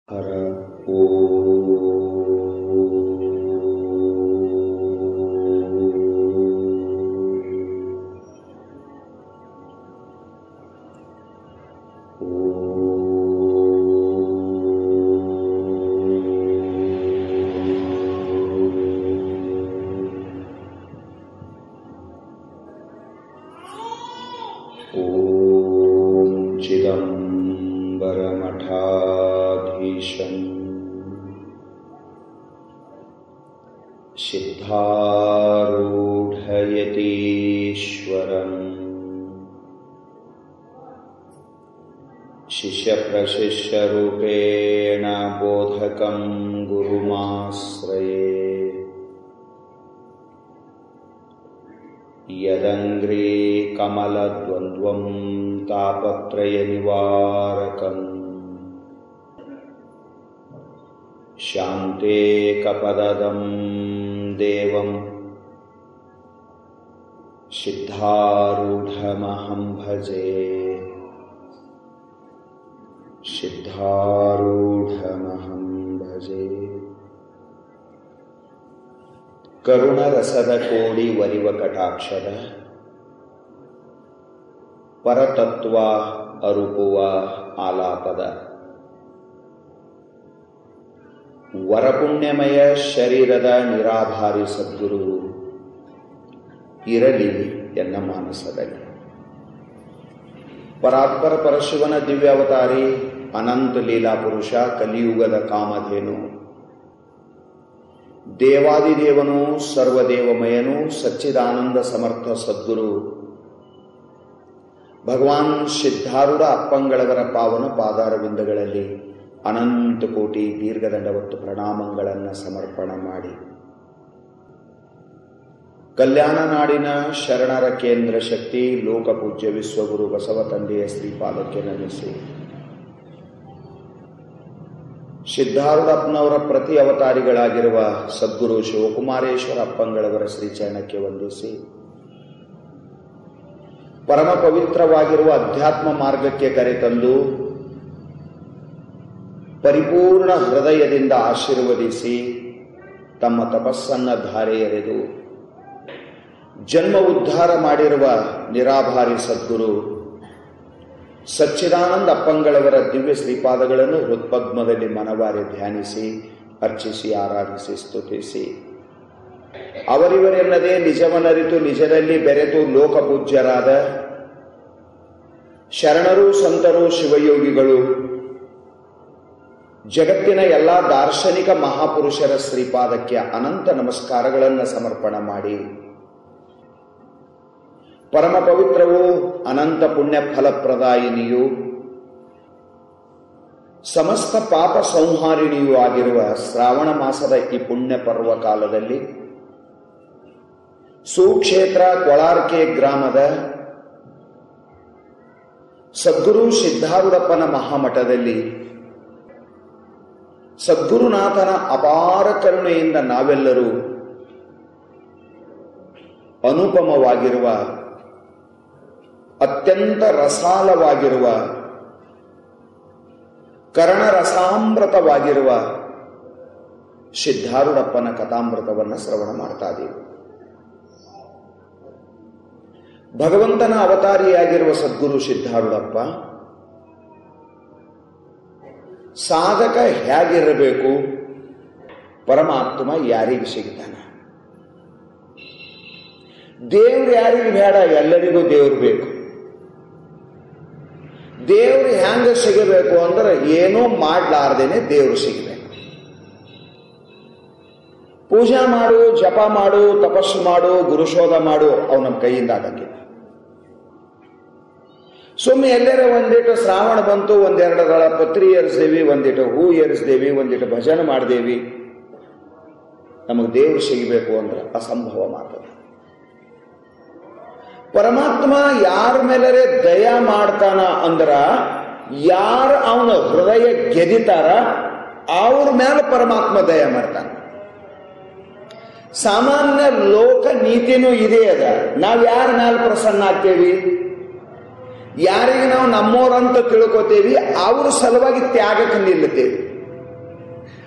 ಹರ ॐ चिदम्बरमठाधीशम् सिद्धारूढयतीश्वरम् शिष्यप्रशिष्यरूपेण बोधकं गुरुमाश्रये यदङ्घ्रीकमलद्वन्द्वं तापत्रयनिवारकम् शान्तेकपददं देवं सिद्धारूढमहं भजे सिद्धारूढमहं भजे ಕರುಣರಸದ ಕೋಡಿ ವರಿವ ಕಟಾಕ್ಷರ ಪರತತ್ವ ಅರುಪುವ ಆಲಾಪದ ವರಪುಣ್ಯಮಯ ಶರೀರದ ನಿರಾಭಾರಿ ಸದ್ಗುರು ಇರಲಿ ಎನ್ನ ಮಾನಸದಲ್ಲಿ ಪರಾತ್ಪರ ಪರಶಿವನ ದಿವ್ಯಾವತಾರಿ ಅನಂತ ಲೀಲಾ ಪುರುಷ ಕಲಿಯುಗದ ಕಾಮಧೇನು ದೇವಾದಿದೇವನು ಸರ್ವದೇವಮಯನು ಸಚ್ಚಿದಾನಂದ ಸಮರ್ಥ ಸದ್ಗುರು ಭಗವಾನ್ ಸಿದ್ಧಾರೂಢ ಅಪ್ಪಂಗಳವರ ಪಾವನ ಪಾದಾರವಿಂದಗಳಲ್ಲಿ ಅನಂತ ಕೋಟಿ ದೀರ್ಘದಂಡವತ್ತು ಪ್ರಣಾಮಗಳನ್ನು ಸಮರ್ಪಣ ಮಾಡಿ ಕಲ್ಯಾಣ ನಾಡಿನ ಶರಣರ ಕೇಂದ್ರ ಶಕ್ತಿ ಲೋಕಪೂಜ್ಯ ವಿಶ್ವಗುರು ಬಸವ ತಂದೆಯ ಶ್ರೀಪಾದಕ್ಕೆ ನಮಿಸಿ ಸಿದ್ಧಾರೂಢಪ್ಪನವರ ಪ್ರತಿ ಅವತಾರಿಗಳಾಗಿರುವ ಸದ್ಗುರು ಶಿವಕುಮಾರೇಶ್ವರ ಅಪ್ಪಂಗಳವರ ಶ್ರೀಚರಣಕ್ಕೆ ವಂದಿಸಿ ಪರಮ ಪವಿತ್ರವಾಗಿರುವ ಅಧ್ಯಾತ್ಮ ಮಾರ್ಗಕ್ಕೆ ಕರೆತಂದು ಪರಿಪೂರ್ಣ ಹೃದಯದಿಂದ ಆಶೀರ್ವದಿಸಿ ತಮ್ಮ ತಪಸ್ಸನ್ನ ಧಾರೆ ಎರೆದು ಜನ್ಮ ಉದ್ಧಾರ ಮಾಡಿರುವ ನಿರಾಭಾರಿ ಸದ್ಗುರು ಸಚ್ಚಿದಾನಂದ ಅಪ್ಪಂಗಳವರ ದಿವ್ಯ ಶ್ರೀಪಾದಗಳನ್ನು ಹೃತ್ಪದ್ಮದಲ್ಲಿ ಮನವಾರಿ ಧ್ಯಾನಿಸಿ ಅರ್ಚಿಸಿ ಆರಾಧಿಸಿ ಸ್ತುತಿಸಿ ಅವರಿವರೆಲ್ಲದೆ ನಿಜವನರಿತು ನಿಜದಲ್ಲಿ ಬೆರೆತು ಲೋಕಪೂಜ್ಯರಾದ ಶರಣರು ಸಂತರು ಶಿವಯೋಗಿಗಳು ಜಗತ್ತಿನ ಎಲ್ಲ ದಾರ್ಶನಿಕ ಮಹಾಪುರುಷರ ಶ್ರೀಪಾದಕ್ಕೆ ಅನಂತ ನಮಸ್ಕಾರಗಳನ್ನು ಸಮರ್ಪಣ ಮಾಡಿ ಪರಮ ಪವಿತ್ರವೂ ಅನಂತ ಪುಣ್ಯ ಫಲಪ್ರದಾಯಿನಿಯೂ ಸಮಸ್ತ ಪಾಪ ಸಂಹಾರಿಣಿಯೂ ಆಗಿರುವ ಶ್ರಾವಣ ಮಾಸದ ಈ ಪುಣ್ಯ ಪರ್ವ ಕಾಲದಲ್ಲಿ ಸುಕ್ಷೇತ್ರ ಕೊಳಾರ್ಕೆ ಗ್ರಾಮದ ಸದ್ಗುರು ಸಿದ್ಧಾರೂಢಪ್ಪನ ಮಹಾಮಠದಲ್ಲಿ ಸದ್ಗುರುನಾಥನ ಅಪಾರ ಕರುಣೆಯಿಂದ ನಾವೆಲ್ಲರೂ ಅನುಪಮವಾಗಿರುವ ಅತ್ಯಂತ ರಸಾಲವಾಗಿರುವ ಕರ್ಣರಸಾಮೃತವಾಗಿರುವ ಸಿದ್ಧಾರೂಢಪ್ಪನ ಕಥಾಮೃತವನ್ನು ಶ್ರವಣ ಮಾಡ್ತಾ ಇದ್ದೀವಿ ಭಗವಂತನ ಅವತಾರಿಯಾಗಿರುವ ಸದ್ಗುರು ಸಿದ್ಧಾರೂಢಪ್ಪ ಸಾಧಕ ಹೇಗಿರಬೇಕು ಪರಮಾತ್ಮ ಯಾರಿಗೆ ಸಿಗ್ತಾನೆ ದೇವ್ರು ಯಾರಿಗೆ ಬೇಡ ಎಲ್ಲರಿಗೂ ದೇವ್ರು ಬೇಕು ದೇವ್ರು ಹ್ಯಾಂಗ ಸಿಗಬೇಕು ಅಂದ್ರೆ ಏನೂ ಮಾಡ್ಲಾರ್ದೇನೆ ದೇವ್ರು ಸಿಗಬೇಕು ಪೂಜಾ ಮಾಡು ಜಪ ಮಾಡು ತಪಸ್ಸು ಮಾಡು ಗುರುಶೋಧ ಮಾಡು ಅವು ನಮ್ಮ ಕೈಯಿಂದ ಆಗಂಗಿಲ್ಲ ಸುಮ್ಮನೆ ಎಲ್ಲರ ಒಂದಿಟ್ಟು ಶ್ರಾವಣ ಬಂತು ಒಂದೆರಡು ದಳ ಪತ್ರಿ ಏರಿಸ್ದೇವಿ ಒಂದಿಟ್ಟು ಹೂ ಏರಿಸ್ದೇವಿ ಒಂದಿಟ್ಟು ಭಜನೆ ಮಾಡ್ದೇವಿ ನಮಗೆ ದೇವ್ರು ಸಿಗಬೇಕು ಅಂದ್ರೆ ಅಸಂಭವ ಮಾತದ ಪರಮಾತ್ಮ ಯಾರ ಮೇಲರೆ ದಯ ಮಾಡ್ತಾನ ಅಂದ್ರ ಯಾರು ಅವನ ಹೃದಯ ಗೆದಿತಾರ ಅವ್ರ ಮೇಲೆ ಪರಮಾತ್ಮ ದಯ ಮಾಡ್ತಾನ ಸಾಮಾನ್ಯ ಲೋಕ ನೀತಿನೂ ಇದೇ ಅದ ನಾವ್ ಯಾರ ಮೇಲೆ ಪ್ರಸನ್ನ ಆಗ್ತೇವಿ ಯಾರಿಗೆ ನಾವು ನಮ್ಮೋರಂತ ತಿಳ್ಕೊತೇವಿ ಅವ್ರ ಸಲುವಾಗಿ ತ್ಯಾಗಕ್ಕೆ ನಿಲ್ಲುತ್ತೇವೆ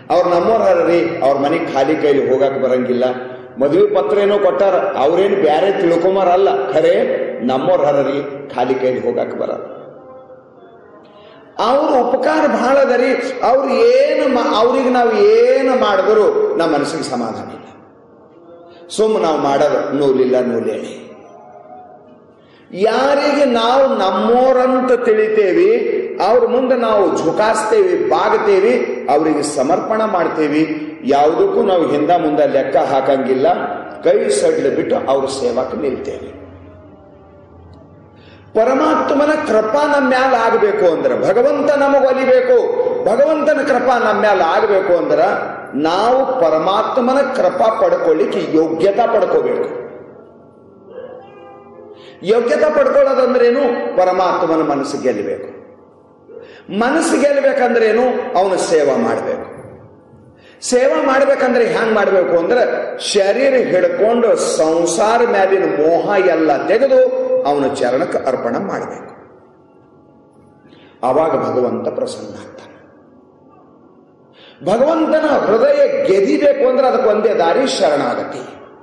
ಅವ್ರು ನಮ್ಮವ್ರ ಹರ್ರಿ ಅವ್ರ ಮನೆಗೆ ಖಾಲಿ ಕೈಲಿ ಹೋಗಕ್ ಬರಂಗಿಲ್ಲ ಮದುವೆ ಪತ್ರ ಏನೋ ಕೊಟ್ಟಾರ ಅವ್ರೇನು ಬ್ಯಾರೆ ತಿಳ್ಕೊಂಬಾರ ಅಲ್ಲ ಖರೆ ನಮ್ಮವ್ರ ಹರರಿ ಖಾಲಿ ಕೈಲಿ ಹೋಗಕ್ ಬರಲ್ಲ ಅವ್ರ ಉಪಕಾರ ಬಹಳ ಅದರಿ ಅವ್ರು ಏನು ಮಾ- ಅವ್ರಿಗೆ ನಾವು ಏನು ಮಾಡಿದ್ರು ನಮ್ಮ ಮನಸ್ಸಿಗೆ ಸಮಾಧಾನ ಇಲ್ಲ ಸುಮ್ಮ ನಾವು ಮಾಡೋದು ನೂಲಿಲ್ಲ ನೂಲೇಳಿ ಯಾರಿಗೆ ನಾವು ನಮ್ಮೋರಂತ ತಿಳಿತೇವಿ ಅವ್ರ ಮುಂದೆ ನಾವು ಝುಕಾಸ್ತೇವಿ ಬಾಗ್ತೇವಿ ಅವರಿಗೆ ಸಮರ್ಪಣ ಮಾಡ್ತೇವಿ ಯಾವುದಕ್ಕೂ ನಾವು ಹಿಂದ ಮುಂದೆ ಲೆಕ್ಕ ಹಾಕಂಗಿಲ್ಲ ಕೈ ಸಡ್ಲು ಬಿಟ್ಟು ಅವ್ರ ಸೇವಕ್ಕೆ ನಿಲ್ತೇವೆ ಪರಮಾತ್ಮನ ಕೃಪಾ ನಮ್ಮ ಮ್ಯಾಲ ಆಗಬೇಕು ಅಂದ್ರೆ ಭಗವಂತ ನಮಗ ಒಲಿಬೇಕು ಭಗವಂತನ ಕೃಪಾ ನಮ್ಮ ಮ್ಯಾಲ ಆಗಬೇಕು ಅಂದ್ರೆ ನಾವು ಪರಮಾತ್ಮನ ಕೃಪಾ ಪಡ್ಕೊಳ್ಳಿಕ್ಕೆ ಯೋಗ್ಯತಾ ಪಡ್ಕೋಬೇಕು ಯೋಗ್ಯತಾ ಪಡ್ಕೊಳ್ಳೋದಂದ್ರೇನು ಪರಮಾತ್ಮನ ಮನಸ್ಸು ಗೆಲ್ಲಬೇಕು ಮನಸ್ಸು ಗೆಲ್ಲಬೇಕಂದ್ರೇನು ಅವನ ಸೇವಾ ಮಾಡಬೇಕು ಸೇವಾ ಮಾಡ್ಬೇಕಂದ್ರೆ ಹ್ಯಾಂಗ್ ಮಾಡಬೇಕು ಅಂದ್ರೆ ಶರೀರ ಹಿಡ್ಕೊಂಡು ಸಂಸಾರ ಮ್ಯಾಲಿನ ಮೋಹ ಎಲ್ಲ ತೆಗೆದು ಅವನ ಚರಣಕ್ಕೆ ಅರ್ಪಣ ಮಾಡಬೇಕು ಆವಾಗ ಭಗವಂತ ಪ್ರಸನ್ನ ಆಗ್ತಾನೆ ಭಗವಂತನ ಹೃದಯ ಗೆದಿಬೇಕು ಅಂದ್ರೆ ಅದಕ್ಕೊಂದೇ ದಾರಿ ಶರಣಾಗತಿ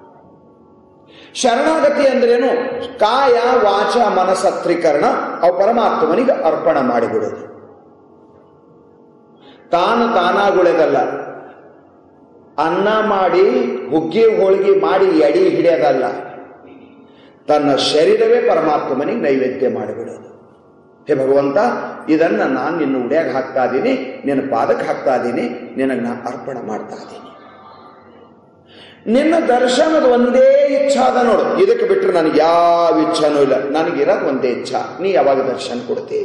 ಶರಣಾಗತಿ ಅಂದ್ರೇನು ಕಾಯ ವಾಚ ಮನಸತ್ರೀಕರಣ ಅವು ಪರಮಾತ್ಮನಿಗೆ ಅರ್ಪಣ ಮಾಡಿಬಿಡೋದು ತಾನು ತಾನಾಗುಳೆದಲ್ಲ ಅನ್ನ ಮಾಡಿ ಹುಗ್ಗಿ ಹೋಳಿಗೆ ಮಾಡಿ ಎಡಿ ಹಿಡಿಯೋದಲ್ಲ ತನ್ನ ಶರೀರವೇ ಪರಮಾತ್ಮನಿಗೆ ನೈವೇದ್ಯ ಮಾಡಿಬಿಡೋದು ಹೇ ಭಗವಂತ ಇದನ್ನ ನಾನು ನಿನ್ನ ಉಡ್ಯಾಗ ಹಾಕ್ತಾ ಇದ್ದೀನಿ ನಿನ್ನ ಪಾದಕ್ಕೆ ಹಾಕ್ತಾ ಇದ್ದೀನಿ ನಿನಗೆ ನಾನು ಅರ್ಪಣ ಮಾಡ್ತಾ ಇದ್ದೀನಿ ನಿನ್ನ ದರ್ಶನದ ಒಂದೇ ಇಚ್ಛಾ ಅದ ನೋಡು ಇದಕ್ಕೆ ಬಿಟ್ಟರೆ ನನಗೆ ಯಾವ ಇಚ್ಛಾನೂ ಇಲ್ಲ ನನಗಿರೋದು ಒಂದೇ ಇಚ್ಛಾ ನೀ ಯಾವಾಗ ದರ್ಶನ ಕೊಡ್ತಿ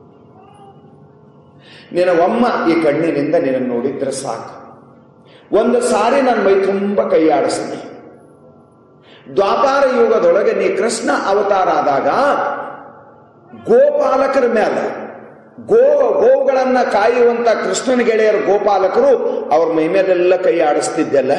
ನಿನಗೊಮ್ಮ ಈ ಕಣ್ಣಿನಿಂದ ನಿನಗೆ ನೋಡಿದ್ರೆ ಸಾಕು ಒಂದು ಸಾರಿ ನನ್ನ ಮೈ ತುಂಬ ಕೈ ಆಡಿಸ್ತೀನಿ ದ್ವಾಪಾರ ಯುಗದೊಳಗೆ ನೀ ಕೃಷ್ಣ ಅವತಾರ ಆದಾಗ ಗೋಪಾಲಕರ ಮೇಲೆ ಗೋ ಗೋವುಗಳನ್ನ ಕಾಯುವಂತ ಕೃಷ್ಣನ ಗೆಳೆಯರು ಗೋಪಾಲಕರು ಅವ್ರ ಮೈ ಮೇಲೆಲ್ಲ ಕೈ ಆಡಿಸ್ತಿದ್ದೆಲ್ಲ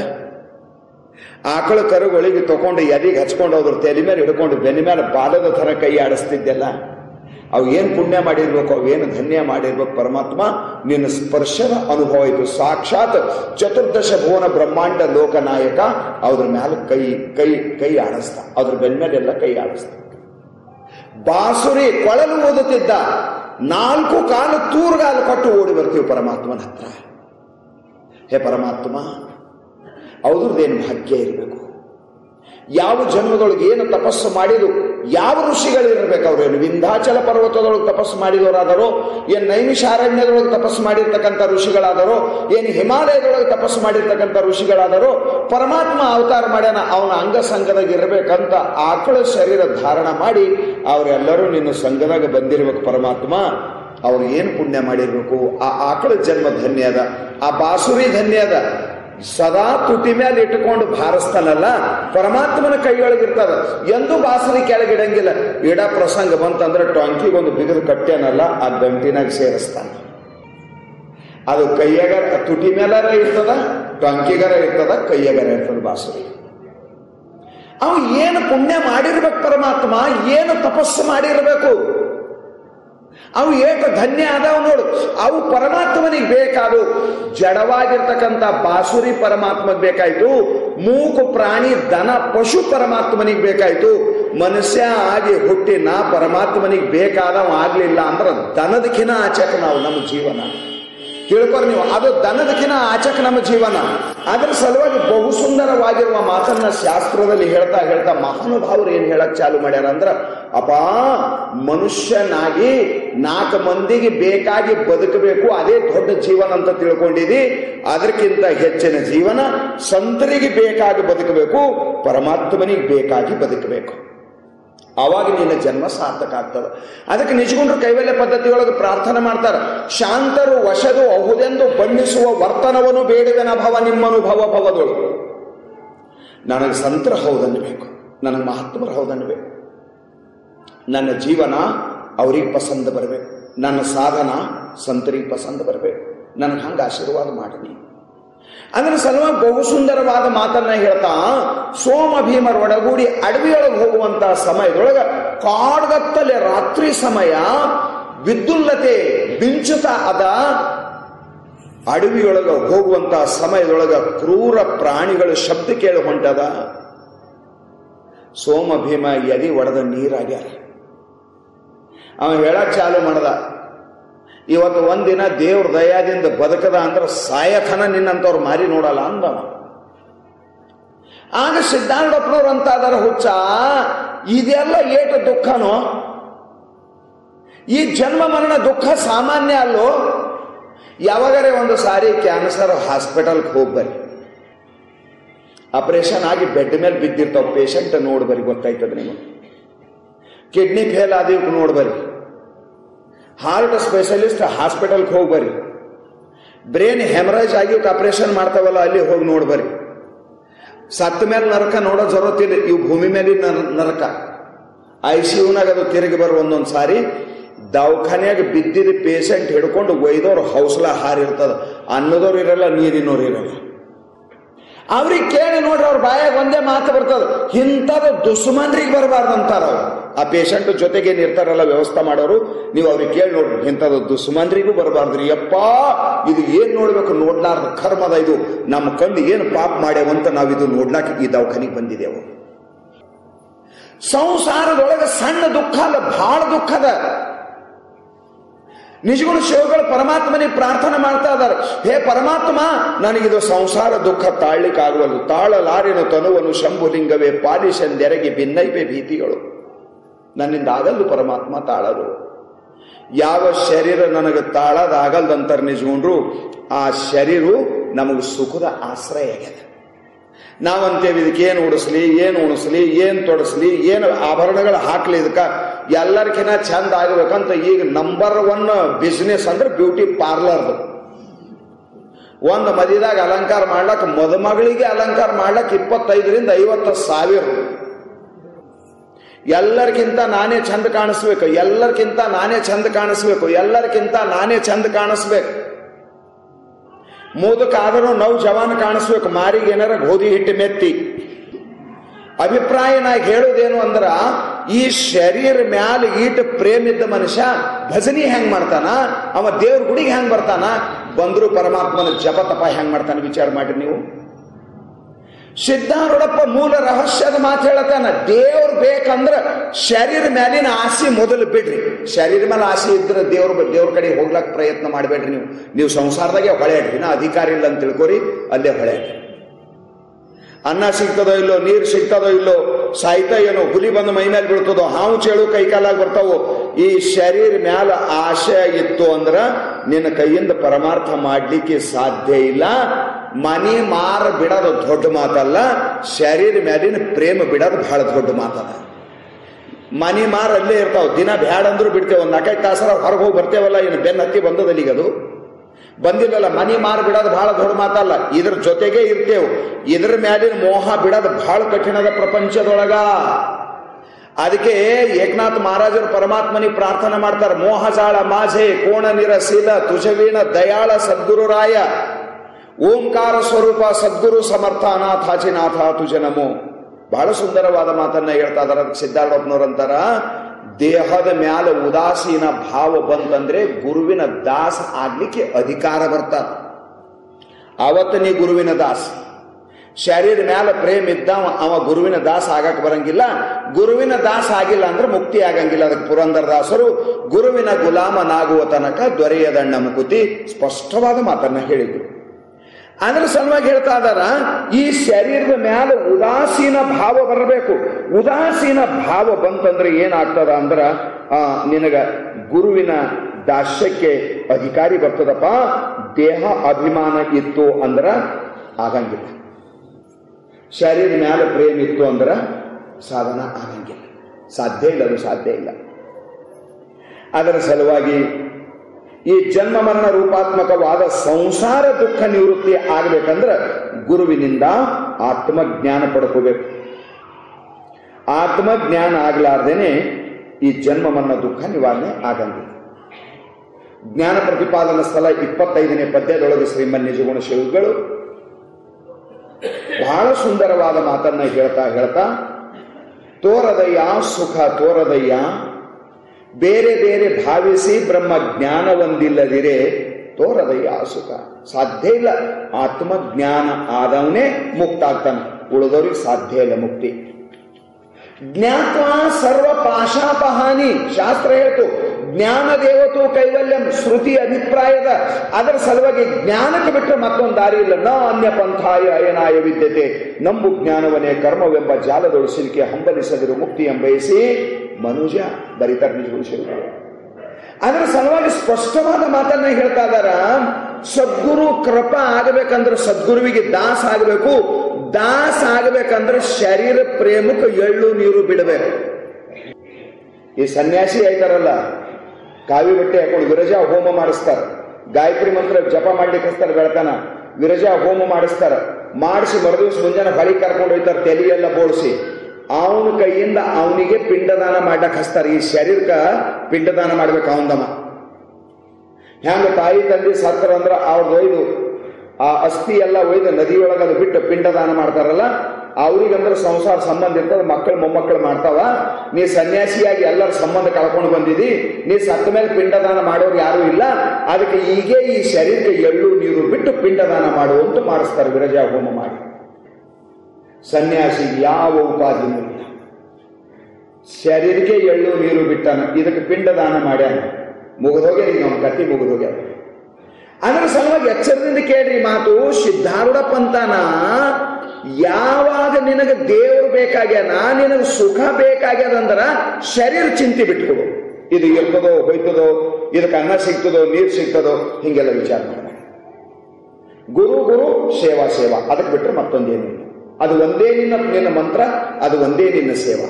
ಆಕಳ ಕರುಗಳಿಗೆ ತಗೊಂಡು ಎದಿಗೆ ಹಚ್ಕೊಂಡು ಹೋದ್ರ ತಲೆ ಮೇಲೆ ಹಿಡ್ಕೊಂಡು ಬೆನ್ನ ಮೇಲೆ ಬಾಲದ ಥರ ಕೈ ಆಡಿಸ್ತಿದ್ದೆಲ್ಲ ಅವು ಏನು ಪುಣ್ಯ ಮಾಡಿರ್ಬೇಕು ಅವು ಏನು ಧನ್ಯ ಮಾಡಿರ್ಬೇಕು ಪರಮಾತ್ಮ ನಿನ್ನ ಸ್ಪರ್ಶದ ಅನುಭವ ಇತ್ತು ಸಾಕ್ಷಾತ್ ಚತುರ್ದಶ ಭುವನ ಬ್ರಹ್ಮಾಂಡ ಲೋಕನಾಯಕ ಅದ್ರ ಮೇಲೆ ಕೈ ಕೈ ಕೈ ಆಡಿಸ್ತ ಅದ್ರ ಬೆನ್ನ ಮೇಲೆಲ್ಲ ಕೈ ಆಡಿಸ್ತ ಬಾಸುರಿ ಕೊಳಲು ಓದುತ್ತಿದ್ದ ನಾಲ್ಕು ಕಾಲು ತೂರ್ಗಾಲು ಕೊಟ್ಟು ಓಡಿ ಬರ್ತೀವಿ ಪರಮಾತ್ಮನ ಹತ್ರ ಹೇ ಪರಮಾತ್ಮ ಅವ್ರದ್ದೇನು ಭಾಗ್ಯ ಇರಬೇಕು ಯಾವ ಜನ್ಮದೊಳಗೆ ಏನು ತಪಸ್ಸು ಮಾಡಿದು ಯಾವ ಋಷಿಗಳಿರ್ಬೇಕು ಅವ್ರೇನು ವಿಂಧ್ಯಾಚಲ ಪರ್ವತದೊಳಗೆ ತಪಸ್ಸು ಮಾಡಿದವರಾದರೋ ಏನು ನೈಮಿಷಾರಣ್ಯದೊಳಗೆ ತಪಸ್ಸು ಮಾಡಿರ್ತಕ್ಕಂಥ ಋಷಿಗಳಾದರೋ ಏನು ಹಿಮಾಲಯದೊಳಗೆ ತಪಸ್ಸು ಮಾಡಿರ್ತಕ್ಕಂಥ ಋಷಿಗಳಾದರೋ ಪರಮಾತ್ಮ ಅವತಾರ ಮಾಡ್ಯಾನ ಅವನ ಅಂಗಸಂಗದಾಗ ಇರಬೇಕಂತ ಆಕಳ ಶರೀರ ಧಾರಣ ಮಾಡಿ ಅವರೆಲ್ಲರೂ ನಿನ್ನ ಸಂಘದಾಗ ಬಂದಿರ್ಬೇಕು ಪರಮಾತ್ಮ ಅವ್ರು ಏನು ಪುಣ್ಯ ಮಾಡಿರ್ಬೇಕು ಆ ಆಕಳ ಜನ್ಮ ಧನ್ಯ ಅದ ಆ ಬಾಸುರಿ ಧನ್ಯ ಅದ ಸದಾ ತುಟಿ ಮೇಲೆ ಇಟ್ಟುಕೊಂಡು ಭಾರಿಸ್ತಾನಲ್ಲ ಪರಮಾತ್ಮನ ಕೈಯೊಳಗಿರ್ತದ ಎಂದೂ ಬಾಸರಿ ಕೆಳಗಿಡಂಗಿಲ್ಲ ಇಡ ಪ್ರಸಂಗ ಬಂತಂದ್ರೆ ಟೊಂಕಿಗೊಂದು ಬಿಗಿದು ಕಟ್ಟ್ಯಾನಲ್ಲ ಆ ಗಂಟಿನಾಗ ಸೇರಿಸ್ತಾನ ಅದು ಕೈಯಾಗ ತುಟಿ ಮೇಲಾರ ಇರ್ತದ ಟೊಂಕಿಗಾರ ಇರ್ತದ ಕೈಯಾಗಾರ ಇರ್ತದ ಬಾಸುರಿ ಅವು ಏನು ಪುಣ್ಯ ಮಾಡಿರ್ಬೇಕು ಪರಮಾತ್ಮ ಏನು ತಪಸ್ಸು ಮಾಡಿರ್ಬೇಕು ಅವು ಏಕ ಧನ್ಯ ಅದಾವ ನೋಡು ಅವು ಪರಮಾತ್ಮನಿಗೆ ಬೇಕಾದು ಜಡವಾಗಿರ್ತಕ್ಕಂಥ ಬಾಸುರಿ ಪರಮಾತ್ಮಗ್ ಬೇಕಾಯ್ತು ಮೂಕು ಪ್ರಾಣಿ ದನ ಪಶು ಪರಮಾತ್ಮನಿಗೆ ಬೇಕಾಯ್ತು ಮನುಷ್ಯ ಆಗಿ ಹುಟ್ಟಿ ನಾ ಪರಮಾತ್ಮನಿಗೆ ಬೇಕಾದವ ಆಗ್ಲಿಲ್ಲ ಅಂದ್ರೆ ದನದಕ್ಕಿನ ಆಚಕ ನಾವು ನಮ್ಮ ಜೀವನ ತಿಳ್ಕೊರಿ ನೀವು ಅದು ದನದಕ್ಕಿನ ಆಚಕ ನಮ್ಮ ಜೀವನ ಅದರ ಸಲುವಾಗಿ ಬಹು ಸುಂದರವಾಗಿರುವ ಮಾತನ್ನ ಶಾಸ್ತ್ರದಲ್ಲಿ ಹೇಳ್ತಾ ಹೇಳ್ತಾ ಮಹಾನುಭಾವರು ಏನ್ ಹೇಳಕ್ ಚಾಲು ಮಾಡ್ಯಾರ ಅಂದ್ರ ಅಪಾ ಮನುಷ್ಯನಾಗಿ ನಾಲ್ಕು ಮಂದಿಗೆ ಬೇಕಾಗಿ ಬದುಕಬೇಕು ಅದೇ ದೊಡ್ಡ ಜೀವನ ಅಂತ ತಿಳ್ಕೊಂಡಿದಿ ಅದಕ್ಕಿಂತ ಹೆಚ್ಚಿನ ಜೀವನ ಸಂತರಿಗೆ ಬೇಕಾಗಿ ಬದುಕಬೇಕು ಪರಮಾತ್ಮನಿಗೆ ಬೇಕಾಗಿ ಬದುಕಬೇಕು ಆವಾಗ ನಿನ್ನ ಜನ್ಮ ಸಾರ್ಥಕ ಆಗ್ತದೆ ಅದಕ್ಕೆ ನಿಜಗುಂಡ್ರು ಕೈವಲ್ಯ ಪದ್ಧತಿಯೊಳಗೆ ಪ್ರಾರ್ಥನೆ ಮಾಡ್ತಾರೆ ಶಾಂತರು ವಶದು ಅಹುದೆಂದು ಬಣ್ಣಿಸುವ ವರ್ತನವನ್ನು ಬೇಡುವೆನ ಭವ ನಿಮ್ಮನುಭವ ಭವದೊಳು ನನಗೆ ಸಂತರ ಹೌದನ್ಬೇಕು ನನಗೆ ಮಹಾತ್ಮರ ಹೌದನ್ಬೇಕು ನನ್ನ ಜೀವನ ಅವ್ರಿಗೆ ಪಸಂದ ಬರಬೇಕು ನನ್ನ ಸಾಧನ ಸಂತರಿಗೆ ಪಸಂದ ಬರಬೇಕು ನನಗೆ ಹಂಗೆ ಆಶೀರ್ವಾದ ಮಾಡಿ ಅದರ ಸಲುವಾಗಿ ಬಹು ಸುಂದರವಾದ ಮಾತನ್ನ ಹೇಳ್ತಾ ಸೋಮ ಭೀಮರ ಒಡಗೂಡಿ ಅಡವಿಯೊಳಗೆ ಹೋಗುವಂತ ಸಮಯದೊಳಗ ಕಾಡ್ಗತ್ತಲೆ ರಾತ್ರಿ ಸಮಯ ವಿದ್ಯುಲ್ಲತೆ ಬಿಂಚುತ ಅದ ಅಡವಿಯೊಳಗ ಹೋಗುವಂತ ಸಮಯದೊಳಗ ಕ್ರೂರ ಪ್ರಾಣಿಗಳ ಶಬ್ದ ಕೇಳಿ ಹೊಂಟದ ಸೋಮ ಭೀಮ ಎದಿ ಒಡೆದ ನೀರಾಗ್ಯಾರ ಅವ ಹೇಳಕ್ ಚಾಲು ಮಾಡದ ಇವತ್ತು ಒಂದಿನ ದೇವ್ರ ದಯಾದಿಂದ ಬದುಕದ ಅಂದ್ರೆ ಸಾಯಥನ ನಿನ್ನಂತವ್ರು ಮಾರಿ ನೋಡಲ್ಲ ಅಂದವ ಆಗ ಸಿದ್ಧಾರ್ಥಪ್ಪನವ್ರು ಅಂತ ಅದರ ಹುಚ್ಚ ಇದೆಲ್ಲ ಏಟು ದುಃಖನೋ ಈ ಜನ್ಮ ಮರಣ ದುಃಖ ಸಾಮಾನ್ಯ ಅಲ್ಲೋ ಯಾವಾಗರೇ ಒಂದು ಸಾರಿ ಕ್ಯಾನ್ಸರ್ ಹಾಸ್ಪಿಟಲ್ಗೆ ಹೋಗ್ಬರಿ ಆಪರೇಷನ್ ಆಗಿ ಬೆಡ್ ಮೇಲೆ ಬಿದ್ದಿರ್ತಾವ ಪೇಷಂಟ್ ನೋಡ್ಬರಿ ಗೊತ್ತಾಯ್ತದ ನಿಮಗೆ ಕಿಡ್ನಿ ಫೇಲ್ ಆದಿವ್ಕೆ ನೋಡ್ಬರಿ ಹಾರ್ಟ್ ಸ್ಪೆಷಲಿಸ್ಟ್ ಹಾಸ್ಪಿಟಲ್ಗೆ ಹೋಗ್ಬರಿ ಬ್ರೇನ್ ಹೆಮರೇಜ್ ಆಗಿ ಆಪರೇಷನ್ ಮಾಡ್ತಾವಲ್ಲ ಅಲ್ಲಿ ಹೋಗಿ ನೋಡ್ಬರಿ ಸತ್ತ ಮೇಲೆ ನರಕ ನೋಡೋ ಜರುತ್ತಿಲ್ಲ ಇವು ಭೂಮಿ ಮೇಲಿನ ನರ- ನರಕ ಐ ಸಿ ಯುನಾಗ ಅದು ತಿರುಗಿ ಬರೋ ಒಂದೊಂದು ಸಾರಿ ದವಾಖಾನ್ಯಾಗ ಬಿದ್ದಿದ್ದ ಪೇಷಂಟ್ ಹಿಡ್ಕೊಂಡು ಒಯ್ದವ್ರು ಹೌಸ್ಲ ಹಾರಿರ್ತದ ಅನ್ನೋದವ್ರು ಇರಲ್ಲ ನೀರಿನವ್ರು ಇರಲ್ಲ ಅವ್ರಿಗೆ ಕೇಳಿ ನೋಡ್ರಿ ಅವ್ರ ಬಾಯಾಗ ಒಂದೇ ಮಾತು ಬರ್ತದ ಇಂಥದ್ದು ದುಶ್ಮನ್ರಿಗೆ ಬರಬಾರ್ದು ಅಂತಾರ ಅವ್ರು ಆ ಪೇಷಂಟ್ ಜೊತೆಗೆ ಏನ್ ಇರ್ತಾರಲ್ಲ ವ್ಯವಸ್ಥೆ ಮಾಡೋರು ನೀವು ಅವ್ರಿಗೆ ಕೇಳಿ ನೋಡ್ರಿ ಇಂಥದ್ದು ದುಶ್ಮನ್ರಿಗೂ ಬರಬಾರ್ದ್ರಿ ಯಪ್ಪಾ ಇದು ಏನ್ ನೋಡ್ಬೇಕು ನೋಡ್ಲಾರ್ದ ಕರ್ಮದ ಇದು ನಮ್ಮ ಕಣ್ಣು ಏನು ಪಾಪ ಮಾಡ್ಯಾವಂತ ನಾವು ಇದು ನೋಡ್ಲಾಕ ಈ ದವಾಖಾನಿಗೆ ಬಂದಿದ್ದೇವು ಸಂಸಾರದೊಳಗೆ ಸಣ್ಣ ದುಃಖ ಅಲ್ಲ ಬಹಳ ದುಃಖದ ನಿಜಗುಣ ಶಿವಗಳು ಪರಮಾತ್ಮನಿಗೆ ಪ್ರಾರ್ಥನೆ ಮಾಡ್ತಾ ಇದ್ದಾರೆ ಹೇ ಪರಮಾತ್ಮ ನನಗಿದು ಸಂಸಾರ ದುಃಖ ತಾಳ್ಲಿಕ್ಕಾಗುವದು ತಾಳಲಾರಿನ ತನುವನು ಶಂಭುಲಿಂಗವೇ ಪಾಲಿಸೆಂದೆರಗಿ ಭಿನ್ನೈವೆ ಭೀತಿಗಳು ನನ್ನಿಂದ ಆಗಲ್ದು ಪರಮಾತ್ಮ ತಾಳಲು ಯಾವ ಶರೀರ ನನಗೆ ತಾಳದಾಗಲ್ದಂತಾರೆ ನಿಜಗುಂಡ್ರು ಆ ಶರೀರ ನಮಗೆ ಸುಖದ ಆಶ್ರಯ ಆಗ್ಯದ ನಾವಂತೇವೆ ಇದಕ್ಕೆ ಏನು ಉಡಿಸ್ಲಿ ಏನು ಉಣಿಸ್ಲಿ ಏನು ತೊಡಸ್ಲಿ ಏನು ಆಭರಣಗಳು ಹಾಕ್ಲಿ ಇದಕ್ಕ ಎಲ್ಲರಿಗಿನ ಚಂದ ಆಗ್ಬೇಕಂತ ಈಗ ನಂಬರ್ ಒನ್ ಬಿಸ್ನೆಸ್ ಅಂದ್ರೆ ಬ್ಯೂಟಿ ಪಾರ್ಲರ್ದು ಒಂದು ಮದಿದಾಗ ಅಲಂಕಾರ ಮಾಡ್ಲಕ್ ಮದುಮಗಳಿಗೆ ಅಲಂಕಾರ ಮಾಡ್ಲಕ್ ಇಪ್ಪತ್ತೈದರಿಂದ ಐವತ್ತು ಸಾವಿರ ಎಲ್ಲರಿಗಿಂತ ನಾನೇ ಚಂದ ಕಾಣಿಸ್ಬೇಕು ಎಲ್ಲರಿಗಿಂತ ನಾನೇ ಚಂದ ಕಾಣಿಸ್ಬೇಕು ಎಲ್ಲರಿಗಿಂತ ನಾನೇ ಚಂದ ಕಾಣಿಸ್ಬೇಕು ಮೋದಕ ಆದರೂ ನವ್ ಜವಾನ್ ಕಾಣಿಸ್ಬೇಕು ಮಾರಿಗೆ ಏನಾರ ಗೋಧಿ ಹಿಟ್ಟು ಮೆತ್ತಿ ಅಭಿಪ್ರಾಯ ನಾ ಹೇಳೋದೇನು ಅಂದ್ರ ಈ ಶರೀರ ಮ್ಯಾಲ ಈಟ ಪ್ರೇಮ ಇದ್ದ ಮನುಷ್ಯ ಭಜನಿ ಹೆಂಗ್ ಮಾಡ್ತಾನ ಅವ ದೇವ್ರ ಗುಡಿಗೆ ಹೆಂಗ್ ಬರ್ತಾನ ಬಂದ್ರು ಪರಮಾತ್ಮನ ಜಪ ತಪ ಹೆಂಗ್ ಮಾಡ್ತಾನ ವಿಚಾರ ಮಾಡ್ರಿ ನೀವು ಸಿದ್ಧಾರೂಢಪ್ಪ ಮೂಲ ರಹಸ್ಯದ ಮಾತು ಹೇಳತಾನ ದೇವ್ರ ಬೇಕಂದ್ರ ಶರೀರ ಮ್ಯಾಲಿನ ಆಸೆ ಮೊದಲು ಬಿಡ್ರಿ ಶರೀರ ಮೇಲೆ ಆಸೆ ಇದ್ರೆ ದೇವ್ರ ದೇವ್ರ ಕಡೆ ಹೋಗ್ಲಕ್ ಪ್ರಯತ್ನ ಮಾಡಬೇಡ್ರಿ ನೀವು ನೀವು ಸಂಸಾರದಾಗೆ ಹೊಳೆಯಡ್ರಿ ನಾ ಅಧಿಕಾರ ಇಲ್ಲ ಅಂತ ತಿಳ್ಕೊರಿ ಅಲ್ಲೇ ಹೊಳೆಯಡ್ರಿ ಅನ್ನ ಸಿಗ್ತದೋ ಇಲ್ಲೋ ನೀರು ಸಿಗ್ತದೋ ಇಲ್ಲೋ ಸಾಯ್ತಾ ಏನೋ ಹುಲಿ ಬಂದು ಮೈ ಮೇಲೆ ಬೀಳ್ತದೋ ಹಾವು ಚೇಳು ಕೈ ಕಾಲಾಗಿ ಬರ್ತಾವೋ ಈ ಶರೀರ ಮ್ಯಾಲ ಆಶೆ ಇತ್ತು ಅಂದ್ರ ನಿನ್ನ ಕೈಯಿಂದ ಪರಮಾರ್ಥ ಮಾಡ್ಲಿಕ್ಕೆ ಸಾಧ್ಯ ಇಲ್ಲ ಮನಿ ಮಾರ ಬಿಡೋದು ದೊಡ್ಡ ಮಾತಲ್ಲ ಶರೀರ ಮ್ಯಾಲಿನ ಪ್ರೇಮ ಬಿಡೋದು ಬಹಳ ದೊಡ್ಡ ಮಾತದ ಮನಿ ಮಾರ ಅಲ್ಲೇ ಇರ್ತಾವ ದಿನ ಬ್ಯಾಡ ಅಂದ್ರೂ ಬಿಡ್ತೇವೆ ಒಂದು ನಾಲ್ಕೈದು ತಾಸರ ಹೊರಗೆ ಹೋಗಿ ಬರ್ತೇವಲ್ಲ ಇನ್ನು ಬೆನ್ನ ಹತ್ತಿ ಬಂದದಲ್ಲಿ ಅದು ಬಂದಿಲ್ಲಲ್ಲ ಮನಿ ಮಾರ್ ಬಿಡೋದು ಬಹಳ ದೊಡ್ಡ ಮಾತಲ್ಲ ಇದ್ರ ಜೊತೆಗೆ ಇರ್ತೇವ್ ಇದ್ರ ಮ್ಯಾಲಿನ ಮೋಹ ಬಿಡೋದು ಬಹಳ ಕಠಿಣದ ಪ್ರಪಂಚದೊಳಗ ಅದಕ್ಕೆ ಏಕನಾಥ್ ಮಹಾರಾಜರು ಪರಮಾತ್ಮನಿಗೆ ಪ್ರಾರ್ಥನೆ ಮಾಡ್ತಾರೆ ಮೋಹಜಾಳ ಮಾಝೆ ಕೋಣ ನಿರ ಶೀಲ ತುಜವೀಣ ದಯಾಳ ಸದ್ಗುರು ರಾಯ ಓಂಕಾರ ಸ್ವರೂಪ ಸದ್ಗುರು ಸಮರ್ಥ ಅನಾಥಾಚಿನಾಥ ತುಜ ನಮೋ ಬಹಳ ಸುಂದರವಾದ ಮಾತನ್ನ ಹೇಳ್ತಾ ಇದಾರೆ ಅದಕ್ಕೆ ಸಿದ್ಧಾರ್ಥಪ್ಪನವ್ರಂತಾರ ದೇಹದ ಮ್ಯಾಲ ಉದಾಸೀನ ಭಾವ ಬಂತಂದ್ರೆ ಗುರುವಿನ ದಾಸ ಆಗ್ಲಿಕ್ಕೆ ಅಧಿಕಾರ ಬರ್ತದ ಅವತ್ತ ನೀ ಗುರುವಿನ ದಾಸ ಶರೀರ ಮ್ಯಾಲ ಪ್ರೇಮ ಇದ್ದಾವ ಅವ ಗುರುವಿನ ದಾಸ ಆಗಕ್ ಬರಂಗಿಲ್ಲ ಗುರುವಿನ ದಾಸ ಆಗಿಲ್ಲ ಅಂದ್ರೆ ಮುಕ್ತಿ ಆಗಂಗಿಲ್ಲ ಅದಕ್ಕೆ ಪುರಂದರ ದಾಸರು ಗುರುವಿನ ಗುಲಾಮನಾಗುವ ತನಕ ದೊರೆಯದಣ್ಣ ಮುಕುತಿ ಸ್ಪಷ್ಟವಾದ ಮಾತನ್ನ ಹೇಳಿದ್ರು ಅದ್ರ ಸಲುವಾಗಿ ಹೇಳ್ತಾ ಇದಾರ ಈ ಶರೀರದ ಮ್ಯಾಲ ಉದಾಸೀನ ಭಾವ ಬರಬೇಕು ಉದಾಸೀನ ಭಾವ ಬಂತಂದ್ರೆ ಏನಾಗ್ತದ ಅಂದ್ರ ಆ ನಿನಗ ಗುರುವಿನ ದಾಸ್ಯಕ್ಕೆ ಅಧಿಕಾರಿ ಬರ್ತದಪ್ಪ ದೇಹ ಅಭಿಮಾನ ಇತ್ತು ಅಂದ್ರ ಆಗಂಗಿಲ್ಲ ಶರೀರ ಮ್ಯಾಲ ಪ್ರೇಮ ಇತ್ತು ಅಂದ್ರ ಸಾಧನ ಆಗಂಗಿಲ್ಲ ಸಾಧ್ಯ ಇಲ್ಲ ಅದು ಸಾಧ್ಯ ಇಲ್ಲ ಅದರ ಸಲುವಾಗಿ ಈ ಜನ್ಮ ಮರಣ ರೂಪಾತ್ಮಕವಾದ ಸಂಸಾರ ದುಃಖ ನಿವೃತ್ತಿ ಆಗ್ಬೇಕಂದ್ರೆ ಗುರುವಿನಿಂದ ಆತ್ಮಜ್ಞಾನ ಪಡ್ಕೋಬೇಕು ಆತ್ಮಜ್ಞಾನ ಆಗ್ಲಾರ್ದೇನೆ ಈ ಜನ್ಮ ಮರಣ ದುಃಖ ನಿವಾರಣೆ ಆಗಂಗಿಲ್ಲ ಜ್ಞಾನ ಪ್ರತಿಪಾದನಾ ಸ್ಥಳ ಇಪ್ಪತ್ತೈದನೇ ಪದ್ಯದೊಳಗೆ ಶ್ರೀಮನ್ ನಿಜಗುಣ ಶಿವಗಳು ಬಹಳ ಸುಂದರವಾದ ಮಾತನ್ನ ಹೇಳ್ತಾ ಹೇಳ್ತಾ ತೋರದಯ್ಯ ಸುಖ ತೋರದಯ್ಯ ಬೇರೆ ಬೇರೆ ಭಾವಿಸಿ ಬ್ರಹ್ಮ ಜ್ಞಾನವೊಂದಿಲ್ಲದಿರೆ ತೋರದಯ್ಯ ಸುಖ ಸಾಧ್ಯ ಇಲ್ಲ ಆತ್ಮಜ್ಞಾನ ಆದವನೇ ಮುಕ್ತ ಆಗ್ತಾನೆ ಉಳಿದವ್ರಿಗೆ ಸಾಧ್ಯ ಇಲ್ಲ ಮುಕ್ತಿ ಜ್ಞಾತ್ವ ಸರ್ವ ಪಾಶಾಪಹಾನಿ ಶಾಸ್ತ್ರ ಹೇಳ್ತು ಜ್ಞಾನ ದೇವತು ಕೈವಲ್ಯಂ ಶ್ರುತಿ ಅಭಿಪ್ರಾಯದ ಅದರ ಸಲುವಾಗಿ ಜ್ಞಾನಕ್ಕೆ ಬಿಟ್ಟರೆ ಮತ್ತೊಂದು ದಾರಿ ಇಲ್ಲ ನ ಅನ್ಯ ಪಂಥಾಯ ಅಯನಾಯ ವಿದ್ಯತೆ ನಂಬು ಜ್ಞಾನವನೇ ಕರ್ಮವೆಂಬ ಜಾಲದೊಳು ಸಿಲುಕಿ ಹಂಬಲಿಸದಿರು ಮುಕ್ತಿ ಎಂಬಯಸಿ ಮನುಜ ಬರಿತಾರೆ ನಿಜಗಳು ಶಿಲ್ಪರು ಅದರ ಸಲುವಾಗಿ ಸ್ಪಷ್ಟವಾದ ಮಾತನ್ನ ಹೇಳ್ತಾ ಇದಾರ ಸದ್ಗುರು ಕೃಪಾ ಆಗಬೇಕಂದ್ರೆ ಸದ್ಗುರುವಿಗೆ ದಾಸ್ ಆಗಬೇಕು ದಾಸ್ ಆಗಬೇಕಂದ್ರೆ ಶರೀರ ಪ್ರೇಮಕ್ಕೆ ಎಳ್ಳು ನೀರು ಬಿಡಬೇಕು ಈ ಸನ್ಯಾಸಿ ಆಯ್ತಾರಲ್ಲ ಕಾವಿ ಬಟ್ಟೆ ಹಾಕೊಂಡು ವಿರಜಾ ಹೋಮ ಮಾಡಿಸ್ತಾರ ಗಾಯತ್ರಿ ಮಂತ್ರ ಜಪ ಮಾಡ್ಲಿಕ್ಕೆ ಹಚ್ತಾರ ಬೆಳತನ ವಿರಜಾ ಹೋಮ ಮಾಡಿಸ್ತಾರ ಮಾಡಿಸಿ ಮರುದಿವ್ಸ ಮುಂಜಾನೆ ಬಳಿ ಕರ್ಕೊಂಡು ಹೋಯ್ತಾರ ತೆಲಿಯೆಲ್ಲ ಬೋಳಿಸಿ ಅವನ ಕೈಯಿಂದ ಅವನಿಗೆ ಪಿಂಡದಾನ ಮಾಡ್ಲಕ್ ಹಚ್ತಾರ ಈ ಶರೀರಕ್ಕ ಪಿಂಡದಾನ ಮಾಡ್ಬೇಕು ಅವನದಮ್ಮ ಹೆಂಗ ತಾಯಿ ತಂದೆ ಸತ್ರ ಅಂದ್ರ ಅವ್ರದ್ದು ಒಯ್ದು ಆ ಅಸ್ಥಿ ಎಲ್ಲ ಒಯ್ದು ನದಿಯೊಳಗೆ ಅದು ಬಿಟ್ಟು ಪಿಂಡದಾನ ಮಾಡ್ತಾರಲ್ಲ ಅವ್ರಿಗಂದ್ರೆ ಸಂಸಾರ ಸಂಬಂಧ ಇರ್ತದೆ ಮಕ್ಕಳು ಮೊಮ್ಮಕ್ಕಳು ಮಾಡ್ತಾವ ನೀ ಸನ್ಯಾಸಿಯಾಗಿ ಎಲ್ಲರ ಸಂಬಂಧ ಕಳ್ಕೊಂಡು ಬಂದಿದಿ ನೀ ಸತ್ತ ಮೇಲೆ ಪಿಂಡದಾನ ಮಾಡೋರು ಯಾರು ಇಲ್ಲ ಅದಕ್ಕೆ ಈಗೇ ಈ ಶರೀರಕ್ಕೆ ಎಳ್ಳು ನೀರು ಬಿಟ್ಟು ಪಿಂಡದಾನ ಮಾಡುವಂತ ಮಾಡಿಸ್ತಾರೆ ವಿರಜಾ ಹೋಮ ಮಾಡಿ ಸನ್ಯಾಸಿ ಯಾವ ಉಪಾಧಿನೂ ಇಲ್ಲ ಶರೀರಕ್ಕೆ ಎಳ್ಳು ನೀರು ಬಿಟ್ಟಾನ ಇದಕ್ಕೆ ಪಿಂಡದಾನ ಮಾಡ್ಯಾನ ಮುಗಿದೋಗ್ಯ ಈಗ ಅವನ ಕತಿ ಮುಗಿದೋಗ್ಯ ಅದರ ಸಲುವಾಗಿ ಎಚ್ಚರದಿಂದ ಕೇಳ್ರಿ ಮಾತು ಸಿದ್ಧಾರೂಢ ಪಂಥನ ಯಾವಾಗ ನಿನಗೆ ದೇವರು ಬೇಕಾಗ್ಯಾನ ನಿನಗೆ ಸುಖ ಬೇಕಾಗ್ಯದಂದ್ರ ಶರೀರ ಚಿಂತೆ ಬಿಟ್ಕೊಡು ಇದು ಇರ್ತದೋ ಹೋಯ್ತದೋ ಇದಕ್ಕೆ ಅನ್ನ ಸಿಗ್ತದೋ ನೀರು ಸಿಗ್ತದೋ ಹಿಂಗೆಲ್ಲ ವಿಚಾರ ಮಾಡ ಗುರು ಗುರು ಸೇವಾ ಸೇವಾ ಅದಕ್ಕೆ ಬಿಟ್ಟರೆ ಮತ್ತೊಂದೇನಿಲ್ಲ ಅದು ಒಂದೇ ನಿನ್ನ ನಿನ್ನ ಮಂತ್ರ ಅದು ಒಂದೇ ನಿನ್ನ ಸೇವಾ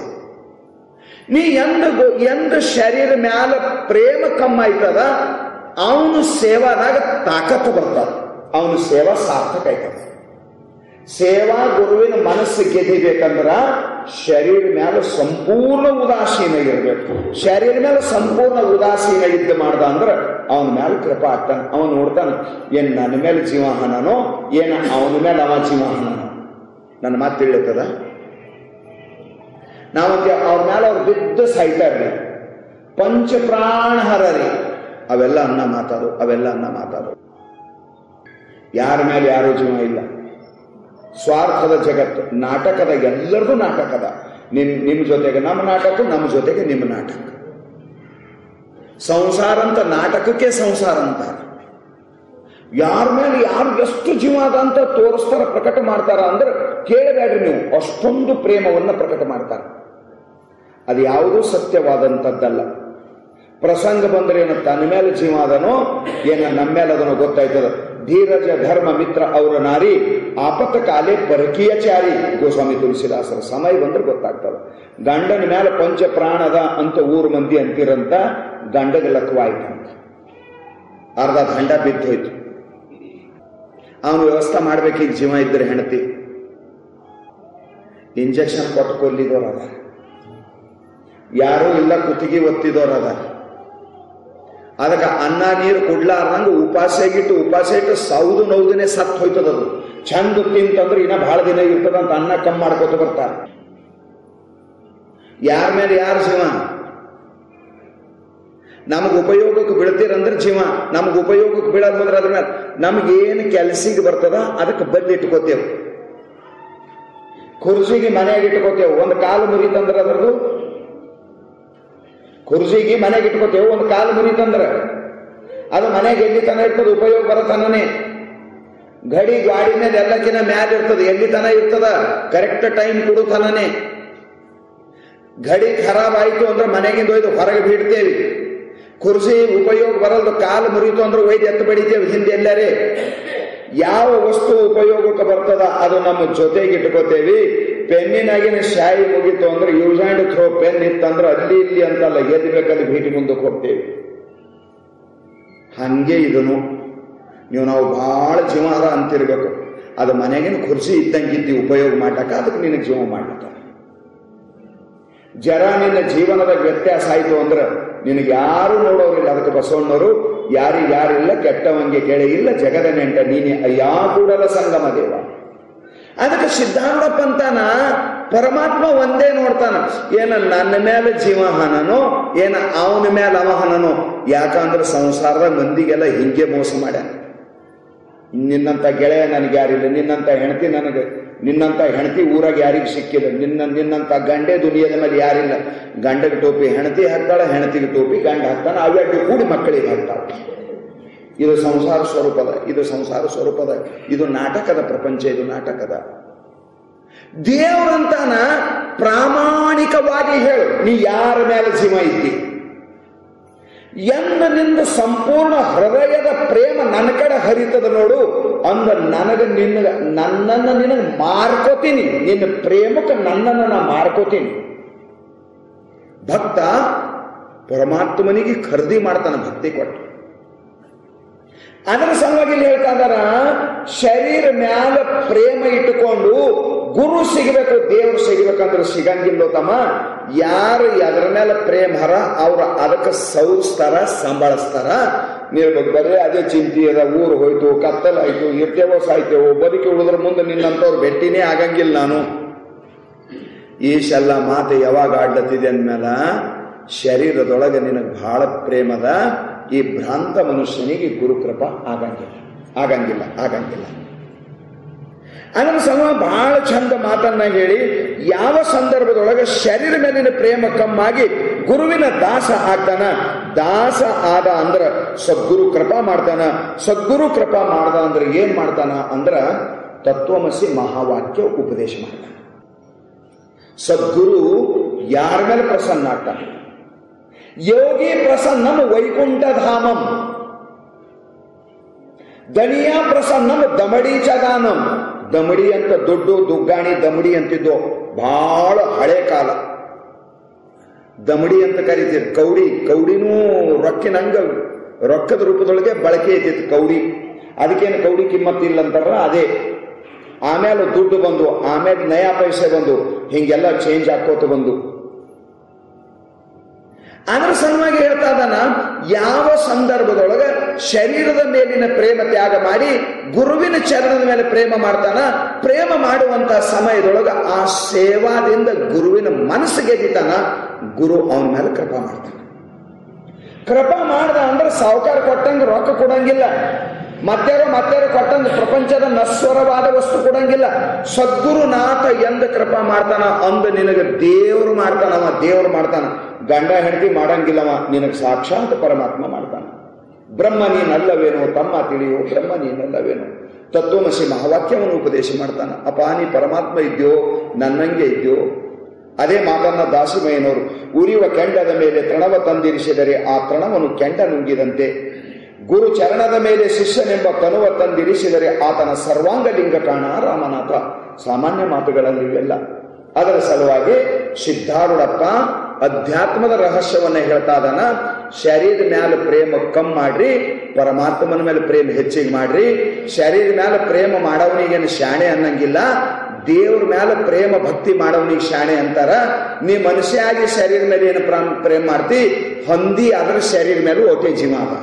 ನೀ ಎಂದ ಗೊ- ಎಂದ ಶರೀರ ಮ್ಯಾಲ ಪ್ರೇಮ ಕಮ್ಮಾಯ್ತದ ಅವನು ಸೇವಾದಾಗ ತಾಕತ್ತು ಬರ್ತದ ಅವನು ಸೇವಾ ಸಾರ್ಥಕ ಆಯ್ತದ ಸೇವಾ ಗುರುವಿನ ಮನಸ್ಸು ಗೆದಿಬೇಕಂದ್ರ ಶರೀರ ಮ್ಯಾಲ ಸಂಪೂರ್ಣ ಉದಾಸೀನ ಇರಬೇಕು ಶರೀರ ಮೇಲೆ ಸಂಪೂರ್ಣ ಉದಾಸೀನ ಇದ್ದು ಮಾಡ್ದ ಅಂದ್ರ ಅವನ ಮೇಲೆ ಕೃಪಾ ಆಗ್ತಾನ ಅವನು ನೋಡ್ತಾನ ಏನ್ ನನ್ನ ಮೇಲೆ ಜೀವಹನನೋ ಏನ ಅವನ ಮೇಲೆ ಅವ ಜೀವಹನನೋ ನನ್ನ ಮಾತು ತಿಳಿಯುತ್ತದ ನಾವಂತೆ ಅವ್ರ ಮೇಲೆ ಅವ್ರು ಬಿದ್ದು ಸಾಯ್ತಾ ಇರ್ಲಿ ಪಂಚಪ್ರಾಣ ಹರರಿ ಅವೆಲ್ಲ ಅನ್ನ ಮಾತಾಡು ಅವೆಲ್ಲ ಅನ್ನ ಮಾತಾಡು ಯಾರ ಮೇಲೆ ಯಾರೂ ಜೀವ ಇಲ್ಲ ಸ್ವಾರ್ಥದ ಜಗತ್ತು ನಾಟಕದ ಎಲ್ಲರದು ನಾಟಕದ ನಿಮ್ ನಿಮ್ ಜೊತೆಗೆ ನಮ್ಮ ನಾಟಕ ನಮ್ಮ ಜೊತೆಗೆ ನಿಮ್ಮ ನಾಟಕ ಸಂಸಾರ ಅಂತ ನಾಟಕಕ್ಕೆ ಸಂಸಾರ ಅಂತಾರೆ ಯಾರ ಮೇಲೆ ಯಾರು ಎಷ್ಟು ಜೀವ ಅದ ಅಂತ ತೋರಿಸ್ತಾರ ಪ್ರಕಟ ಮಾಡ್ತಾರ ಅಂದ್ರೆ ಕೇಳಬೇಡ್ರಿ ನೀವು ಅಷ್ಟೊಂದು ಪ್ರೇಮವನ್ನ ಪ್ರಕಟ ಮಾಡ್ತಾರೆ ಅದು ಯಾವುದೂ ಸತ್ಯವಾದಂಥದ್ದಲ್ಲ ಪ್ರಸಂಗ ಬಂದ್ರೆ ಏನು ತನ್ನ ಮೇಲೆ ಜೀವ ಅದನೋ ಏನ ನಮ್ಮ ಮೇಲೆ ಅದನೋ ಗೊತ್ತಾಯ್ತದ ಧೀರಜ ಧರ್ಮ ಮಿತ್ರ ಅವರ ನಾರಿ ಆಪತ್ತ ಕಾಲೇ ಪರಕೀಯಚಾರಿ ಗೋಸ್ವಾಮಿ ತುಳಸಿದಾಸರ ಸಮಯ ಬಂದ್ರೆ ಗೊತ್ತಾಗ್ತದ ಗಂಡನ ಮೇಲೆ ಪಂಚ ಪ್ರಾಣದ ಅಂತ ಊರು ಮಂದಿ ಅಂತಿರಂತ ಗಂಡಗೆ ಲಕ್ವಾಯ್ತಂತ ಅರ್ಧ ದಂಡ ಬಿದ್ದು ಹೋಯ್ತು ಅವನು ವ್ಯವಸ್ಥೆ ಮಾಡ್ಬೇಕೀಗ ಜೀವ ಇದ್ರೆ ಹೆಂಡತಿ ಇಂಜೆಕ್ಷನ್ ಕೊಟ್ಟು ಕೊಲ್ಲಿದವ್ರು ಅದ ಯಾರೂ ಇಲ್ಲ ಕುತ್ತಿಗೆ ಒತ್ತಿದವ್ರು ಅದ ಅದಕ್ಕೆ ಅನ್ನ ನೀರು ಕೊಡ್ಲಾರ್ದಂಗ ಉಪಾಸ ಇಟ್ಟು ಉಪಾಸ ಇಟ್ಟು ಸೌದು ನೌದನೆ ಸತ್ ಹೋಯ್ತದದು ಚಂದ ತಿಂತಂದ್ರೆ ಇನ್ನ ಬಹಳ ದಿನ ಇರ್ತದಂತ ಅನ್ನ ಕಮ್ಮಿ ಮಾಡ್ಕೋತ ಬರ್ತಾರೆ ಯಾರ ಮೇಲೆ ಯಾರು ಜೀವ ನಮಗೆ ಉಪಯೋಗಕ್ಕೆ ಬೀಳ್ತೀರಂದ್ರೆ ಜೀವ ನಮ್ಗೆ ಉಪಯೋಗಕ್ಕೆ ಬೀಳೋದು ಬಂದ್ರೆ ಅದ್ರ ಮೇಲೆ ನಮ್ಗೇನು ಕೆಲಸಿಗೆ ಬರ್ತದ ಅದಕ್ಕೆ ಬದ್ಲಿ ಇಟ್ಕೋತೇವೆ ಕುರ್ಜಿಗೆ ಮನೆಯಾಗ ಇಟ್ಕೋತೇವೆ ಒಂದು ಕಾಲು ಮುರಿತಂದ್ರೆ ಅದ್ರದ್ದು ಕುರ್ಜಿಗೆ ಮನೆಗೆ ಇಟ್ಕೋತೇವೆ ಒಂದು ಕಾಲು ಮುರಿತಂದ್ರೆ ಅದು ಮನೆಗೆ ಎಲ್ಲಿ ತನ ಇರ್ತದೆ ಉಪಯೋಗ ಬರತನೇ ಗಡಿ ಗಾಡಿ ಮೇಲೆ ಎಲ್ಲಕ್ಕಿಂತ ಮ್ಯಾಲ ಇರ್ತದೆ ಎಲ್ಲಿ ತನ ಇರ್ತದ ಕರೆಕ್ಟ್ ಟೈಮ್ ಕೊಡುತ್ತಾನೇ ಘಡಿ ಖರಾಬ್ ಆಯ್ತು ಅಂದ್ರೆ ಮನೆಗಿಂದ ಒಯ್ದು ಹೊರಗೆ ಬಿಡ್ತೇವೆ ಕುರ್ಸಿ ಉಪಯೋಗ ಬರಲ್ದು ಕಾಲು ಮುರಿತು ಅಂದ್ರೆ ಒಯ್ದು ಎತ್ತು ಬಡಿತೇವೆ ಹಿಂದೆ ಎಲ್ಲರೇ ಯಾವ ವಸ್ತು ಉಪಯೋಗಕ್ಕೆ ಬರ್ತದ ಅದು ನಮ್ಮ ಜೊತೆಗೆ ಇಟ್ಕೋತೇವಿ ಪೆನ್ನಿನಾಗಿನ ಶಾಯಿ ಮುಗಿತು ಅಂದ್ರೆ ಯೂಸ್ ಆ್ಯಂಡ್ ಥ್ರೋ ಪೆನ್ ಇತ್ತಂದ್ರೆ ಅಲ್ಲಿ ಇಲ್ಲಿ ಅಂತಲ್ಲ ಎಲ್ಲಿ ಬೇಕಲ್ಲಿ ಭೇಟಿ ಮುಂದಕ್ಕೆ ಹೋಗ್ತೇವೆ ಹಂಗೆ ಇದನು ನೀವು ನಾವು ಬಹಳ ಜೀವನ ಅಂತಿರ್ಬೇಕು ಅದು ಮನೆಗಿನ ಕುರ್ಸಿ ಇದ್ದಂಗಿದ್ದಿ ಉಪಯೋಗ ಮಾಡ್ಲಕ್ಕ ಅದಕ್ಕೆ ನಿನಗೆ ಜೀವ ಮಾಡ್ಲಕ್ಕ ಜರ ನಿನ್ನ ಜೀವನದ ವ್ಯತ್ಯಾಸ ಆಯ್ತು ಅಂದ್ರೆ ನಿನಗೆ ಯಾರು ನೋಡೋರಿಲ್ಲ ಅದಕ್ಕೆ ಬಸವಣ್ಣವರು ಯಾರಿಗೆ ಯಾರಿಲ್ಲ ಕೆಟ್ಟವಂಗೆ ಕೇಳಿ ಇಲ್ಲ ಜಗದ ನೆಂಟ ನೀನೆ ಅಯ್ಯಾ ಕೂಡಲ ಸಂಗಮ ದೇವ ಅದಕ್ಕೆ ಸಿದ್ಧಾರೂಢ ಪಂಥನ ಪರಮಾತ್ಮ ಒಂದೇ ನೋಡ್ತಾನ ಏನ ನನ್ನ ಮೇಲೆ ಜೀವಹನನೋ ಏನ ಅವನ ಮೇಲೆ ಅವಹನನೋ ಯಾಕಂದ್ರೆ ಸಂಸಾರದ ಮಂದಿಗೆಲ್ಲ ಹಿಂಗೆ ಮೋಸ ಮಾಡ್ಯಾನ ನಿನ್ನಂತ ಗೆಳೆಯ ನನಗೆ ಯಾರಿಲ್ಲ ನಿನ್ನಂತ ಹೆಂಡತಿ ನನಗೆ ನಿನ್ನಂತ ಹೆಂಡತಿ ಊರಾಗ ಯಾರಿಗೆ ಸಿಕ್ಕಿಲ್ಲ ನಿನ್ನ ನಿನ್ನಂತ ಗಂಡೆ ದುನಿಯದ ಮೇಲೆ ಯಾರಿಲ್ಲ ಗಂಡಗೆ ಟೋಪಿ ಹೆಂಡತಿ ಹಾಕ್ತಾಳ ಹೆಂಡತಿಗೆ ಟೋಪಿ ಗಂಡ ಹಾಕ್ತಾನ ಅವೆರಡು ಕೂಡಿ ಮಕ್ಕಳಿಗೆ ಹಾಕ್ತಾಳ ಇದು ಸಂಸಾರ ಸ್ವರೂಪದ ಇದು ಸಂಸಾರ ಸ್ವರೂಪದ ಇದು ನಾಟಕದ ಪ್ರಪಂಚ ಇದು ನಾಟಕದ ದೇವರಂತಾನ ಪ್ರಾಮಾಣಿಕವಾಗಿ ಹೇಳು ನೀ ಯಾರ ಮೇಲೆ ಜೀವ ಇದ್ದಿ ಎನ್ನ ನಿಂದ ಸಂಪೂರ್ಣ ಹೃದಯದ ಪ್ರೇಮ ನನ್ನ ಕಡೆ ಹರಿತದ ನೋಡು ಅಂದ ನನಗ ನಿನ್ನ ನನ್ನನ್ನ ನಿನಗೆ ಮಾರ್ಕೋತೀನಿ ನಿನ್ನ ಪ್ರೇಮಕ್ಕೆ ನನ್ನನ್ನು ನಾ ಮಾರ್ಕೋತೀನಿ ಭಕ್ತ ಪರಮಾತ್ಮನಿಗೆ ಖರೀದಿ ಮಾಡ್ತಾನೆ ಭಕ್ತಿ ಕೊಟ್ಟು ಅದರ ಸಲುವಾಗಿ ಇಲ್ಲಿ ಹೇಳ್ತಾ ಇದಾರ ಶರೀರ ಮ್ಯಾಲ ಪ್ರೇಮ ಇಟ್ಟುಕೊಂಡು ಗುರು ಸಿಗಬೇಕು ದೇವ್ರು ಸಿಗಬೇಕಂದ್ರೆ ಸಿಗಂಗಿಲ್ಲೋ ತಮ್ಮ ಯಾರು ಅದರ ಮೇಲೆ ಪ್ರೇಮ ಹರ ಅವ್ರು ಅದಕ್ಕೆ ಸೌಸ್ತಾರ ಸಂಬಳಿಸ್ತಾರ ನೀವು ಬರೀ ಅದೇ ಚಿಂತೆ ಅದ ಊರು ಹೋಯ್ತು ಕತ್ತಲಾಯ್ತು ಇರ್ತೇವೋ ಸಾಯ್ತೇವೋ ಬದುಕಿ ಉಳಿದ್ರ ಮುಂದೆ ನಿನ್ನಂತವ್ರು ಭೇಟಿನೇ ಆಗಂಗಿಲ್ಲ ನಾನು ಈಶೆಲ್ಲ ಮಾತು ಯಾವಾಗ ಆಡ್ಲತ್ತಿದೆ ಅಂದ್ಮೇಲ ಶರೀರದೊಳಗೆ ನಿನಗೆ ಬಹಳ ಪ್ರೇಮದ ಈ ಭ್ರಾಂತ ಮನುಷ್ಯನಿಗೆ ಗುರುಕೃಪ ಆಗಂಗಿಲ್ಲ ಆಗಂಗಿಲ್ಲ ಆಗಂಗಿಲ್ಲ ಅದರ ಸಮ ಬಹಳ ಚಂದ ಮಾತನ್ನ ಹೇಳಿ ಯಾವ ಸಂದರ್ಭದೊಳಗೆ ಶರೀರ ಮೇಲಿನ ಪ್ರೇಮ ಕಮ್ಮಾಗಿ ಗುರುವಿನ ದಾಸ ಆಗ್ತಾನ ದಾಸ ಆದ ಅಂದ್ರ ಸದ್ಗುರು ಕೃಪಾ ಮಾಡ್ತಾನ ಸದ್ಗುರು ಕೃಪಾ ಮಾಡ್ದ ಅಂದ್ರೆ ಏನ್ ಮಾಡ್ತಾನ ಅಂದ್ರ ತತ್ವಮಸಿ ಮಹಾವಾಕ್ಯ ಉಪದೇಶ ಮಾಡ್ತಾನ ಸದ್ಗುರು ಯಾರ ಮೇಲೆ ಪ್ರಸನ್ನ ಆಗ್ತಾನೆ ಯೋಗಿ ಪ್ರಸನ್ನಂ ವೈಕುಂಠಧಾಮಂ ದಣಿಯ ಪ್ರಸನ್ನಂ ದಮಡಿ ಚದಾನಂ ದಮಡಿ ಅಂತ ದೊಡ್ಡ ದುಗ್ಗಾಣಿ ದಮಡಿ ಅಂತಿದ್ದು ಬಹಳ ಹಳೆ ಕಾಲ ದಮಡಿ ಅಂತ ಕರಿತೀರಿ ಕೌಡಿ ಕೌಡಿನೂ ರೊಕ್ಕಿನಂಗ ರೊಕ್ಕದ ರೂಪದೊಳಗೆ ಬಳಕೆ ಐತಿತ್ತು ಕೌಡಿ ಅದಕ್ಕೇನು ಕೌಡಿ ಕಿಮ್ಮತ್ತಿಲ್ಲ ಅಂತಾರ ಅದೇ ಆಮೇಲೆ ದುಡ್ಡು ಬಂದು ಆಮೇಲೆ ನಯಾ ಪೈಸೆ ಬಂದು ಹಿಂಗೆಲ್ಲ ಚೇಂಜ್ ಹಾಕೋತ ಬಂದು ಅದರ ಸಲುವಾಗಿ ಹೇಳ್ತಾ ಇದ್ದಾನ ಯಾವ ಸಂದರ್ಭದೊಳಗ ಶರೀರದ ಮೇಲಿನ ಪ್ರೇಮ ತ್ಯಾಗ ಮಾಡಿ ಗುರುವಿನ ಚರಣದ ಮೇಲೆ ಪ್ರೇಮ ಮಾಡ್ತಾನ ಪ್ರೇಮ ಮಾಡುವಂತ ಸಮಯದೊಳಗ ಆ ಸೇವಾದಿಂದ ಗುರುವಿನ ಮನಸ್ಸು ಗೆದ್ದಿತಾನ ಗುರು ಅವನ ಮೇಲೆ ಕೃಪಾ ಮಾಡ್ತಾನ ಕೃಪಾ ಮಾಡ್ದ ಅಂದ್ರೆ ಸಾವುಕಾರ ಕೊಟ್ಟಂಗ ರೊಕ್ಕ ಕೊಡಂಗಿಲ್ಲ ಮತ್ತಾರೋ ಮತ್ತಾರೋ ಕೊಟ್ಟಂಗ ಪ್ರಪಂಚದ ನಶ್ವರವಾದ ವಸ್ತು ಕೊಡಂಗಿಲ್ಲ ಸದ್ಗುರುನಾಥ ಎಂದ ಕೃಪಾ ಮಾಡ್ತಾನ ಅಂದ ನಿನಗೆ ದೇವರು ಮಾಡ್ತಾನವ ದೇವರು ಮಾಡ್ತಾನ ಗಂಡ ಹೆಂಡತಿ ಮಾಡಂಗಿಲ್ಲವ ನಿನಗೆ ಸಾಕ್ಷಾತ್ ಪರಮಾತ್ಮ ಮಾಡ್ತಾನ ಬ್ರಹ್ಮ ನೀನಲ್ಲವೇನೋ ತಮ್ಮ ತಿಳಿಯೋ ಬ್ರಹ್ಮ ನೀನಲ್ಲವೇನೋ ತತ್ವಮಸಿ ಮಹಾವಾಕ್ಯವನ್ನು ಉಪದೇಶ ಮಾಡ್ತಾನ ಅಪ್ಪ ನೀ ಪರಮಾತ್ಮ ಇದ್ಯೋ ನನ್ನಂಗೆ ಇದ್ಯೋ ಅದೇ ಮಾತನ್ನ ದಾಸಿಮಯ್ಯನವರು ಉರಿಯುವ ಕೆಂಡದ ಮೇಲೆ ತೃಣವ ತಂದಿರಿಸಿದರೆ ಆ ತೃಣವನ್ನು ಕೆಂಡ ನುಂಗಿದಂತೆ ಗುರು ಚರಣದ ಮೇಲೆ ಶಿಷ್ಯನೆಂಬ ಕನುವ ತಂದಿರಿಸಿದರೆ ಆತನ ಸರ್ವಾಂಗ ಲಿಂಗ ಕಾಣ ರಾಮನಾಥ ಸಾಮಾನ್ಯ ಮಾತುಗಳಲ್ಲಿ ಇವೆಲ್ಲ ಅದರ ಸಲುವಾಗಿ ಸಿದ್ಧಾರೂಢಪ್ಪ ಅಧ್ಯಾತ್ಮದ ರಹಸ್ಯವನ್ನ ಹೇಳ್ತಾ ಇದಾನ ಶರೀರ ಮ್ಯಾಲ ಪ್ರೇಮ ಕಮ್ ಮಾಡ್ರಿ ಪರಮಾತ್ಮನ ಮೇಲೆ ಪ್ರೇಮ ಹೆಚ್ಚಿಗೆ ಮಾಡ್ರಿ ಶರೀರ ಮ್ಯಾಲ ಪ್ರೇಮ ಮಾಡವನಿಗೇನು ಶಾಣೆ ಅನ್ನಂಗಿಲ್ಲ ದೇವ್ರ ಮ್ಯಾಲ ಪ್ರೇಮ ಭಕ್ತಿ ಮಾಡವನಿಗೆ ಶಾಣೆ ಅಂತಾರ ನೀ ಮನುಷ್ಯಾಗಿ ಶರೀರ ಮೇಲೆ ಏನು ಪ್ರಾಮ್- ಪ್ರೇಮ ಮಾಡ್ತಿ ಹೊಂದಿ ಅದರ ಶರೀರ ಮೇಲೆ ಓಟೆ ಜೀವ ಅದ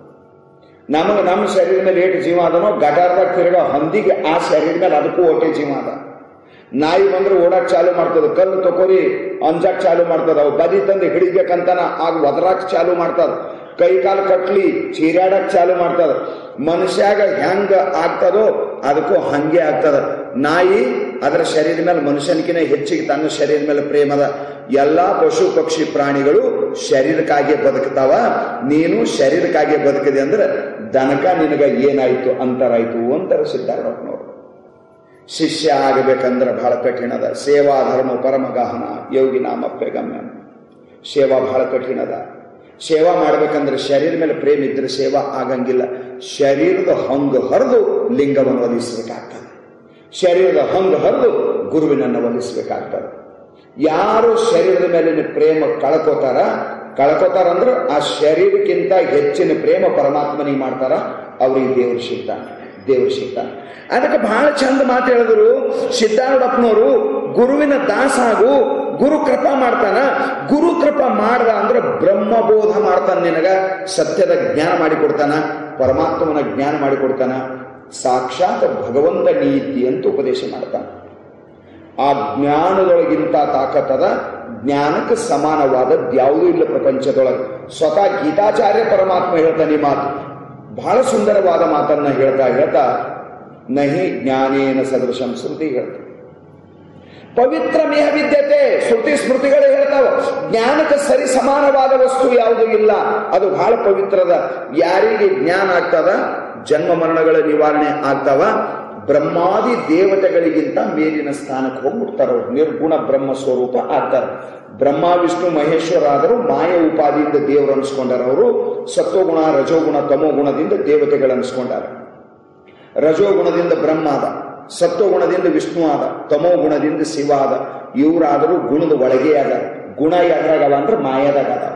ನಮಗೆ ನಮ್ಮ ಶರೀರ ಮೇಲೆ ಏಟು ಜೀವ ಅದನೋ ಗಟಾರದಾಗ ತಿರುಗೋ ಹಂದಿಗೆ ಆ ಶರೀರ ಮೇಲೆ ಅದಕ್ಕೂ ಓಟೆ ಜೀವ ಅದ ನಾಯಿ ಬಂದ್ರೆ ಓಡಾಕ್ ಚಾಲು ಮಾಡ್ತದ ಕಲ್ಲು ತಕೋರಿ ಅಂಜಾಕ್ ಚಾಲು ಮಾಡ್ತದ ಅವು ಬದಿ ತಂದು ಹಿಡಿಬೇಕಂತಾನ ಆಗ ಒದರಾಕ್ ಚಾಲು ಮಾಡ್ತದ ಕೈ ಕಾಲು ಕಟ್ಲಿ ಚೀರಾಡಕ್ ಚಾಲು ಮಾಡ್ತದ ಮನುಷ್ಯಾಗ ಹೆಂಗ ಆಗ್ತದೋ ಅದಕ್ಕೂ ಹಂಗೆ ಆಗ್ತದ ನಾಯಿ ಅದರ ಶರೀರ ಮೇಲೆ ಮನುಷ್ಯನಿಗಿನ ಹೆಚ್ಚಿಗೆ ತನ್ನ ಶರೀರ ಮೇಲೆ ಪ್ರೇಮದ ಎಲ್ಲಾ ಪಶು ಪಕ್ಷಿ ಪ್ರಾಣಿಗಳು ಶರೀರಕ್ಕಾಗಿ ಬದುಕ್ತಾವ ನೀನು ಶರೀರಕ್ಕಾಗಿ ಬದುಕಿದೆ ಅಂದ್ರೆ ದನಕ ನಿನಗ ಏನಾಯ್ತು ಅಂತರಾಯ್ತು ಅಂತಾರ ಸಿದ್ಧಾರೂಢಪ್ಪನವರು ಶಿಷ್ಯ ಆಗಬೇಕಂದ್ರೆ ಬಹಳ ಕಠಿಣದ ಸೇವಾ ಧರ್ಮ ಪರಮ ಗಹನ ಯೋಗಿ ನಾಮಪ್ಪೆ ಗಮ್ಯ ಸೇವಾ ಬಹಳ ಕಠಿಣದ ಸೇವಾ ಮಾಡ್ಬೇಕಂದ್ರೆ ಶರೀರ ಮೇಲೆ ಪ್ರೇಮ ಇದ್ರೆ ಸೇವಾ ಆಗಂಗಿಲ್ಲ ಶರೀರದ ಹಂಗು ಹರಿದು ಲಿಂಗವನ್ನು ಒಲಿಸಬೇಕಾಗ್ತದೆ ಶರೀರದ ಹಂಗು ಹರಿದು ಗುರುವಿನನ್ನು ಒಲಿಸಬೇಕಾಗ್ತದೆ ಯಾರು ಶರೀರದ ಮೇಲಿನ ಪ್ರೇಮ ಕಳ್ಕೋತಾರ ಕಳ್ಕೋತಾರ ಅಂದ್ರೆ ಆ ಶರೀರಕ್ಕಿಂತ ಹೆಚ್ಚಿನ ಪ್ರೇಮ ಪರಮಾತ್ಮನಿಗೆ ಮಾಡ್ತಾರ ಅವ್ರಿಗೆ ದೇವರು ಸಿಗ್ತಾನೆ ದೇವರು ಸಿಗ್ತಾನೆ ಅದಕ್ಕೆ ಬಹಳ ಚಂದ ಮಾತು ಹೇಳಿದ್ರು ಸಿದ್ಧಾರೂಢಪ್ಪನವರು ಗುರುವಿನ ದಾಸಾಗು ಗುರು ಕೃಪಾ ಮಾಡ್ತಾನ ಗುರು ಕೃಪಾ ಮಾಡ್ದ ಅಂದ್ರೆ ಬ್ರಹ್ಮಬೋಧ ಮಾಡ್ತಾನ ನಿನಗ ಸತ್ಯದ ಜ್ಞಾನ ಮಾಡಿಕೊಡ್ತಾನ ಪರಮಾತ್ಮನ ಜ್ಞಾನ ಮಾಡಿಕೊಡ್ತಾನ ಸಾಕ್ಷಾತ್ ಭಗವಂತ ನೀತಿ ಅಂತ ಉಪದೇಶ ಮಾಡ್ತಾನ ಆ ಜ್ಞಾನದೊಳಗಿಂತ ತಾಕತ್ತದ ಜ್ಞಾನಕ್ಕೆ ಸಮಾನವಾದದ್ದು ಯಾವುದೂ ಇಲ್ಲ ಪ್ರಪಂಚದೊಳಗೆ ಸ್ವತಃ ಗೀತಾಚಾರ್ಯ ಪರಮಾತ್ಮ ಹೇಳ್ತಾನೆ ಈ ಮಾತು ಬಹಳ ಸುಂದರವಾದ ಮಾತನ್ನ ಹೇಳ್ತಾ ಹೇಳ್ತಾ ನಹಿ ಜ್ಞಾನೇನ ಸದೃಶಂ ಶ್ರುತಿ ಹೇಳ್ತಾರೆ ಪವಿತ್ರ ಮೇಹ ವಿದ್ಯತೆ ಶ್ರುತಿ ಸ್ಮೃತಿಗಳು ಹೇಳ್ತಾವ ಜ್ಞಾನಕ್ಕೆ ಸರಿ ಸಮಾನವಾದ ವಸ್ತು ಯಾವುದೂ ಇಲ್ಲ ಅದು ಬಹಳ ಪವಿತ್ರದ ಯಾರಿಗೆ ಜ್ಞಾನ ಆಗ್ತದ ಜನ್ಮ ಮರಣಗಳ ನಿವಾರಣೆ ಆಗ್ತಾವ ಬ್ರಹ್ಮಾದಿ ದೇವತೆಗಳಿಗಿಂತ ಮೇಲಿನ ಸ್ಥಾನಕ್ಕೆ ಹೋಗ್ಬಿಡ್ತಾರ ಅವ್ರು ನಿರ್ಗುಣ ಬ್ರಹ್ಮ ಸ್ವರೂಪ ಆಗ್ತಾರೆ ಬ್ರಹ್ಮ ವಿಷ್ಣು ಮಹೇಶ್ವರ ಆದರೂ ಮಾಯ ಉಪಾದಿಯಿಂದ ದೇವರು ಅನ್ಸ್ಕೊಂಡಾರ ಅವರು ಸತ್ವಗುಣ ರಜೋಗುಣ ತಮೋಗುಣದಿಂದ ದೇವತೆಗಳು ಅನ್ಸ್ಕೊಂಡಾರ ರಜೋಗುಣದಿಂದ ಬ್ರಹ್ಮ ಆದ ಸತ್ವಗುಣದಿಂದ ವಿಷ್ಣು ಆದ ತಮೋ ಗುಣದಿಂದ ಶಿವ ಆದ ಇವರಾದರೂ ಗುಣದ ಒಳಗೆ ಅದ ಗುಣ ಯಾವ್ದ್ರಾಗವ ಅಂದ್ರೆ ಮಾಯದಾಗ ಅದ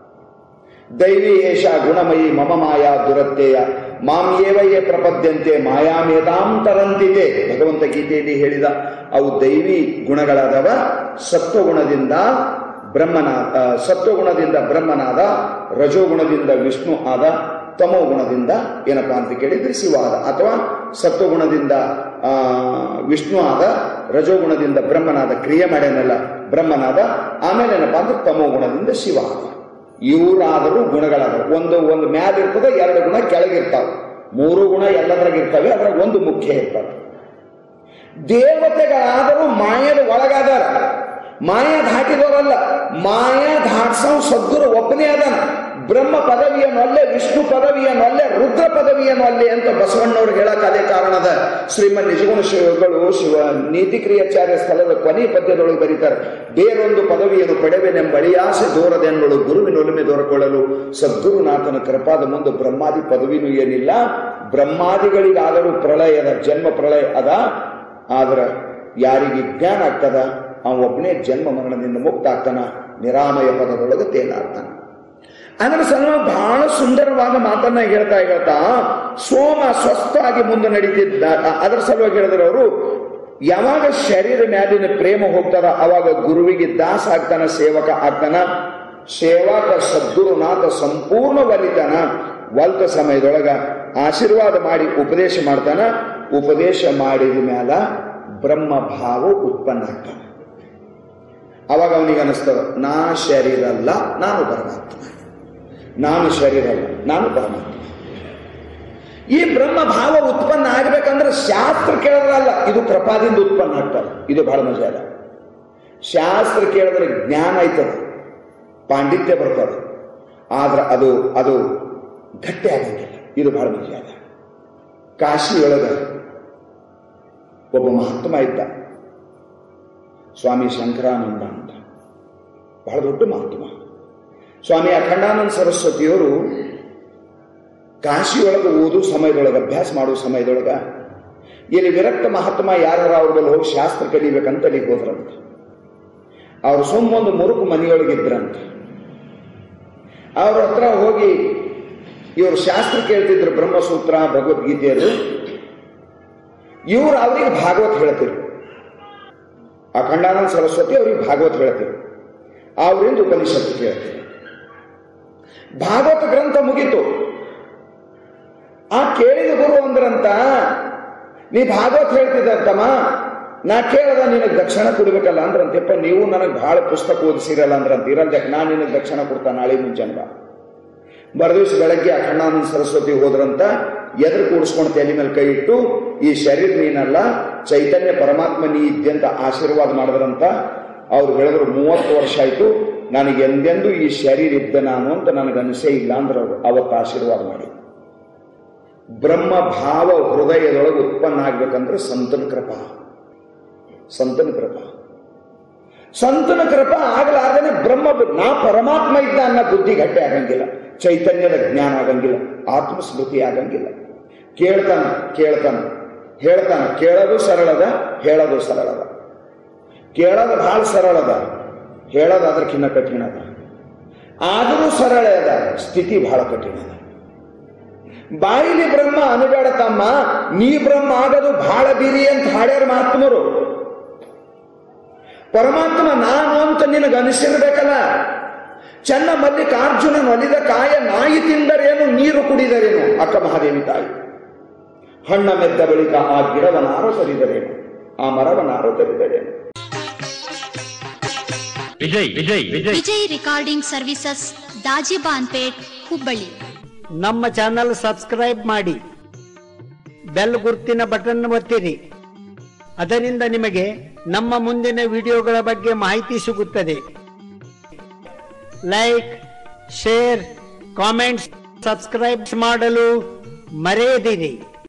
ದೈವಿ ಏಷ ಗುಣಮಯಿ ಮಮ ಮಾಯಾ ದುರತ್ಯಯ ಮಾಂ ಏವಯೇ ಪ್ರಪದ್ಯಂತೆ ಮಾಯಾಮೇತಾಂ ತರಂತಿದೆ ಭಗವಂತ ಗೀತೆಯಲ್ಲಿ ಹೇಳಿದ ಅವು ದೈವಿ ಗುಣಗಳಾದವ ಸತ್ವಗುಣದಿಂದ ಬ್ರಹ್ಮನ ಆ, ಸತ್ವಗುಣದಿಂದ ಬ್ರಹ್ಮನಾದ ರಜೋಗುಣದಿಂದ ವಿಷ್ಣು ಆದ ತಮೋ ಗುಣದಿಂದ ಏನಪ್ಪಾ ಅಂತ ಕೇಳಿದ್ರೆ ಶಿವ ಆದ ಅಥವಾ ಸತ್ವಗುಣದಿಂದ ಆ ವಿಷ್ಣು ಆದ ರಜೋಗುಣದಿಂದ ಬ್ರಹ್ಮನಾದ ಕ್ರಿಯೆ ಮಾಡ್ಯಾನಲ್ಲ ಬ್ರಹ್ಮನಾದ ಆಮೇಲೆ ಏನಪ್ಪಾ ಅಂದ್ರೆ ತಮೋ ಗುಣದಿಂದ ಶಿವ ಆದ ಇವರಾದರೂ ಗುಣಗಳಾದವು ಒಂದು ಒಂದು ಮ್ಯಾಲ ಇರ್ತದೆ ಎರಡು ಗುಣ ಕೆಳಗಿರ್ತಾವೆ ಮೂರು ಗುಣ ಎಲ್ಲದ್ರಾಗ ಇರ್ತವೆ ಅದ್ರಾಗ ಒಂದು ಮುಖ್ಯ ಇರ್ತವೆ ದೇವತೆಗಳಾದರೂ ಮಾಯದ ಒಳಗಾದಾರ ಮಾಯ ದಾಟಿದವರಲ್ಲ ಮಾಯ ದಾಟ್ಸೋ ಸದ್ಗುರು ಒಬ್ಬನೇ ಅದಾನ ಬ್ರಹ್ಮ ಪದವಿಯನ್ನೊಲ್ಲೆ ವಿಷ್ಣು ಪದವಿಯನ್ನೊಲ್ಲೆ ರುದ್ರ ಪದವಿಯನ್ನೊಲ್ಲೆ ಅಂತ ಬಸವಣ್ಣವ್ರು ಹೇಳಕ್ ಅದೇ ಕಾರಣದ ಶ್ರೀಮನ್ ನಿಜಗುಣ ಶಿವಗಳು ಶಿವ ನೀತಿ ಕ್ರಿಯಾಚಾರ್ಯ ಸ್ಥಳದ ಕೊನೆ ಪದ್ಯದೊಳಗೆ ಬರೀತಾರೆ ಬೇರೊಂದು ಪದವಿಯನ್ನು ಪಡೆವೆನೆಂಬಳಿಯಾಸೆ ದೂರದೆನ್ನಳು ಗುರುವಿನೊಲುಮೆ ದೊರಕೊಳ್ಳಲು ಸದ್ಗುರುನಾಥನ ಕೃಪಾದ ಮುಂದೆ ಬ್ರಹ್ಮಾದಿ ಪದವಿನೂ ಏನಿಲ್ಲ ಬ್ರಹ್ಮಾದಿಗಳಿಗಾದರೂ ಪ್ರಳಯದ ಜನ್ಮ ಪ್ರಳಯ ಅದ ಆದ್ರ ಯಾರಿಗೆ ಜ್ಞಾನ ಆಗ್ತದ ಅವ ಒಬ್ಬನೇ ಜನ್ಮ ಮರಣದಿಂದ ಮುಕ್ತ ಆಗ್ತಾನ ನಿರಾಮಯ ಪದದೊಳಗೆ ತೇಲಾಡ್ತಾನ ಅಂದ್ರೆ ಸಣ್ಣ ಬಹಳ ಸುಂದರವಾದ ಮಾತನ್ನ ಹೇಳ್ತಾ ಹೇಳ್ತಾ ಸೋಮ ಸ್ವಸ್ಥವಾಗಿ ಮುಂದೆ ನಡೀತಿದ್ದ ಅದರ ಸಲುವಾಗಿ ಹೇಳಿದ್ರೆ ಅವರು ಯಾವಾಗ ಶರೀರ ಮ್ಯಾಲಿನ ಪ್ರೇಮ ಹೋಗ್ತದ ಅವಾಗ ಗುರುವಿಗೆ ದಾಸ ಆಗ್ತಾನ ಸೇವಕ ಆಗ್ತಾನ ಸೇವಕ ಸದ್ಗುರುನಾಥ ಸಂಪೂರ್ಣ ಒಲಿತಾನ ಒಲ್ತ ಸಮಯದೊಳಗ ಆಶೀರ್ವಾದ ಮಾಡಿ ಉಪದೇಶ ಮಾಡ್ತಾನ ಉಪದೇಶ ಮಾಡಿದ ಮ್ಯಾಲ ಬ್ರಹ್ಮ ಭಾವ ಉತ್ಪನ್ನ ಆಗ್ತಾನೆ ಅವಾಗ ಅವನಿಗೆ ಅನಿಸ್ತದ ನಾ ಶರೀರ ಅಲ್ಲ ನಾನು ಪರಮಾತ್ಮ ನಾನು ಶರೀರ ಅಲ್ಲ ನಾನು ಪರಮಾತ್ಮ ಈ ಬ್ರಹ್ಮ ಭಾವ ಉತ್ಪನ್ನ ಆಗ್ಬೇಕಂದ್ರೆ ಶಾಸ್ತ್ರ ಕೇಳಿದ್ರಲ್ಲ ಇದು ಕೃಪಾದಿಂದ ಉತ್ಪನ್ನ ಆಗ್ತದೆ ಇದು ಬಹಳ ಮಜಾ ಅದ ಶಾಸ್ತ್ರ ಕೇಳಿದ್ರೆ ಜ್ಞಾನ ಆಯ್ತದ ಪಾಂಡಿತ್ಯ ಬರ್ತದೆ ಆದ್ರೆ ಅದು ಅದು ಗಟ್ಟಿ ಆಗಂಗಿಲ್ಲ ಇದು ಬಹಳ ಮಜಾ ಅದ ಕಾಶಿಯೊಳಗ ಒಬ್ಬ ಮಹಾತ್ಮ ಇದ್ದ ಸ್ವಾಮಿ ಶಂಕರಾನಂದ ಅಂತ ಬಹಳ ದೊಡ್ಡ ಮಹಾತ್ಮ ಸ್ವಾಮಿ ಅಖಂಡಾನಂದ ಸರಸ್ವತಿಯವರು ಕಾಶಿಯೊಳಗೆ ಓದು ಸಮಯದೊಳಗೆ ಅಭ್ಯಾಸ ಮಾಡೋ ಸಮಯದೊಳಗ ಇಲ್ಲಿ ವಿರಕ್ತ ಮಹಾತ್ಮ ಯಾರ ಅವ್ರ ಬಳಿ ಹೋಗಿ ಶಾಸ್ತ್ರ ಕಲಿಬೇಕಂತ ಅಲ್ಲಿಗೆ ಹೋದ್ರಂತ ಅವ್ರು ಸುಮ್ಮೊಂದು ಮುರುಕು ಮನೆಯೊಳಗಿದ್ರಂತ ಅವ್ರ ಹತ್ರ ಹೋಗಿ ಇವರು ಶಾಸ್ತ್ರ ಕೇಳ್ತಿದ್ರು ಬ್ರಹ್ಮಸೂತ್ರ ಭಗವದ್ಗೀತೆಯರು ಇವ್ರು ಅವ್ರಿಗೆ ಭಾಗವತ್ ಹೇಳ್ತಿರು ಅಖಂಡಾನಂದ ಸರಸ್ವತಿ ಅವ್ರಿಗೆ ಭಾಗವತ್ ಹೇಳ್ತಿರು ಅವರಿಂದ ಉಪನಿಷತ್ತು ಕೇಳ್ತಿರು ಭಾಗವತ ಗ್ರಂಥ ಮುಗೀತು ಆ ಕೇಳಿದ ಗುರು ಅಂದ್ರಂತ ನೀ ಭಾಗವತ್ ಹೇಳ್ತಿದ್ದಂತಮ್ಮ ನಾ ಕೇಳದ ನಿನಗೆ ದಕ್ಷಿಣ ಕೊಡ್ಬೇಕಲ್ಲ ಅಂದ್ರಂತೆಪ್ಪ ನೀವು ನನಗೆ ಬಹಳ ಪುಸ್ತಕ ಓದಿಸಿರಲ್ಲ ಅಂದ್ರಂತ ಇರಲ್ಲ ನಾ ನಿನಗೆ ದಕ್ಷಿಣ ಕೊಡ್ತಾ ನಾಳೆ ಮುಂಜಾನೆ ಬಾ ಮರುದಿವ್ಸ ಬೆಳಗ್ಗೆ ಅಖಂಡಾನಂದ ಸರಸ್ವತಿ ಹೋದ್ರಂತ ಎದುರು ಕೂಡಿಸ್ಕೊಂಡು ತಲೆ ಮೇಲೆ ಕೈ ಇಟ್ಟು ಈ ಶರೀರ ನೀನಲ್ಲ ಚೈತನ್ಯ ಪರಮಾತ್ಮ ನೀ ಇದ್ದಂತ ಆಶೀರ್ವಾದ ಮಾಡಿದ್ರಂತ ಅವ್ರು ಹೇಳಿದ್ರು ಮೂವತ್ತು ವರ್ಷ ಆಯ್ತು ನನಗೆ ಎಂದೆಂದೂ ಈ ಶರೀರ ಇದ್ದ ನಾನು ಅಂತ ನನಗೆ ಅನಿಸೇ ಇಲ್ಲ ಅಂದ್ರೆ ಅವರು ಅವತ್ತು ಆಶೀರ್ವಾದ ಮಾಡಿ ಬ್ರಹ್ಮ ಭಾವ ಹೃದಯದೊಳಗೆ ಉತ್ಪನ್ನ ಆಗ್ಬೇಕಂದ್ರೆ ಸಂತನ ಕೃಪಾ ಸಂತನ ಕೃಪಾ ಸಂತನ ಕೃಪಾ ಆಗಲಾರ್ದೇನೆ ಬ್ರಹ್ಮ ನಾ ಪರಮಾತ್ಮ ಇದ್ದ ಅನ್ನೋ ಬುದ್ಧಿ ಗಟ್ಟಿ ಆಗಂಗಿಲ್ಲ ಚೈತನ್ಯದ ಜ್ಞಾನ ಆಗಂಗಿಲ್ಲ ಆತ್ಮಸ್ಮೃತಿ ಆಗಂಗಿಲ್ಲ ಕೇಳ್ತಾನ ಕೇಳ್ತಾನ ಹೇಳ್ತಾನ ಕೇಳೋದು ಸರಳದ ಹೇಳೋದು ಸರಳದ ಕೇಳೋದು ಬಹಳ ಸರಳದ ಹೇಳೋದು ಅದಕ್ಕಿನ್ನ ಕಠಿಣ ಅದ ಆದರೂ ಸರಳ ಅದ ಸ್ಥಿತಿ ಬಹಳ ಕಠಿಣ ಅದ ಬಾಯಿಲಿ ಬ್ರಹ್ಮ ಅನುಬೇಡ ತಮ್ಮ ನೀ ಬ್ರಹ್ಮ ಆಗೋದು ಬಹಳ ಬೀರಿ ಅಂತ ಹಾಡ್ಯಾರ ಮಹಾತ್ಮರು ಪರಮಾತ್ಮ ನಾನು ಅಂತ ನಿನಗೆ ಅನಿಸಿರ್ಬೇಕಲ್ಲ ಚೆನ್ನ ಮಲ್ಲಿಕಾರ್ಜುನನ್ ಒಲಿದ ಕಾಯ ನಾಯಿ ತಿಂದರೇನು ನೀರು ಕುಡಿದರೇನು ಅಕ್ಕ ಮಹಾದೇವಿ ತಾಯಿ ಹಣ್ಣ ಮೆದ್ದ ಬಳಿಕ ಆ ಗಿಡವನಾರೋ ತರಿದರೇನು ಆ ಮರವನಾರೋ ತರಿದರೇನು ವಿಜಯ್ ವಿಜಯ್ ವಿಜಯ್ ವಿಜಯ್ ರೆಕಾರ್ಡಿಂಗ್ ಸರ್ವಿಸಸ್ ದಾಜಿಬಾನ್ಪೇಟ್ ಹುಬ್ಬಳ್ಳಿ ನಮ್ಮ ಚಾನಲ್ ಸಬ್ಸ್ಕ್ರೈಬ್ ಮಾಡಿ ಬೆಲ್ ಗುರ್ತಿನ ಬಟನ್ ಒತ್ತಿರಿ ಅದರಿಂದ ನಿಮಗೆ ನಮ್ಮ ಮುಂದಿನ ವಿಡಿಯೋಗಳ ಬಗ್ಗೆ ಮಾಹಿತಿ ಸಿಗುತ್ತದೆ ಲೈಕ್ ಶೇರ್ ಕಾಮೆಂಟ್ಸ್ ಸಬ್ಸ್ಕ್ರೈಬ್ ಮಾಡಲು ಮರೆಯದಿರಿ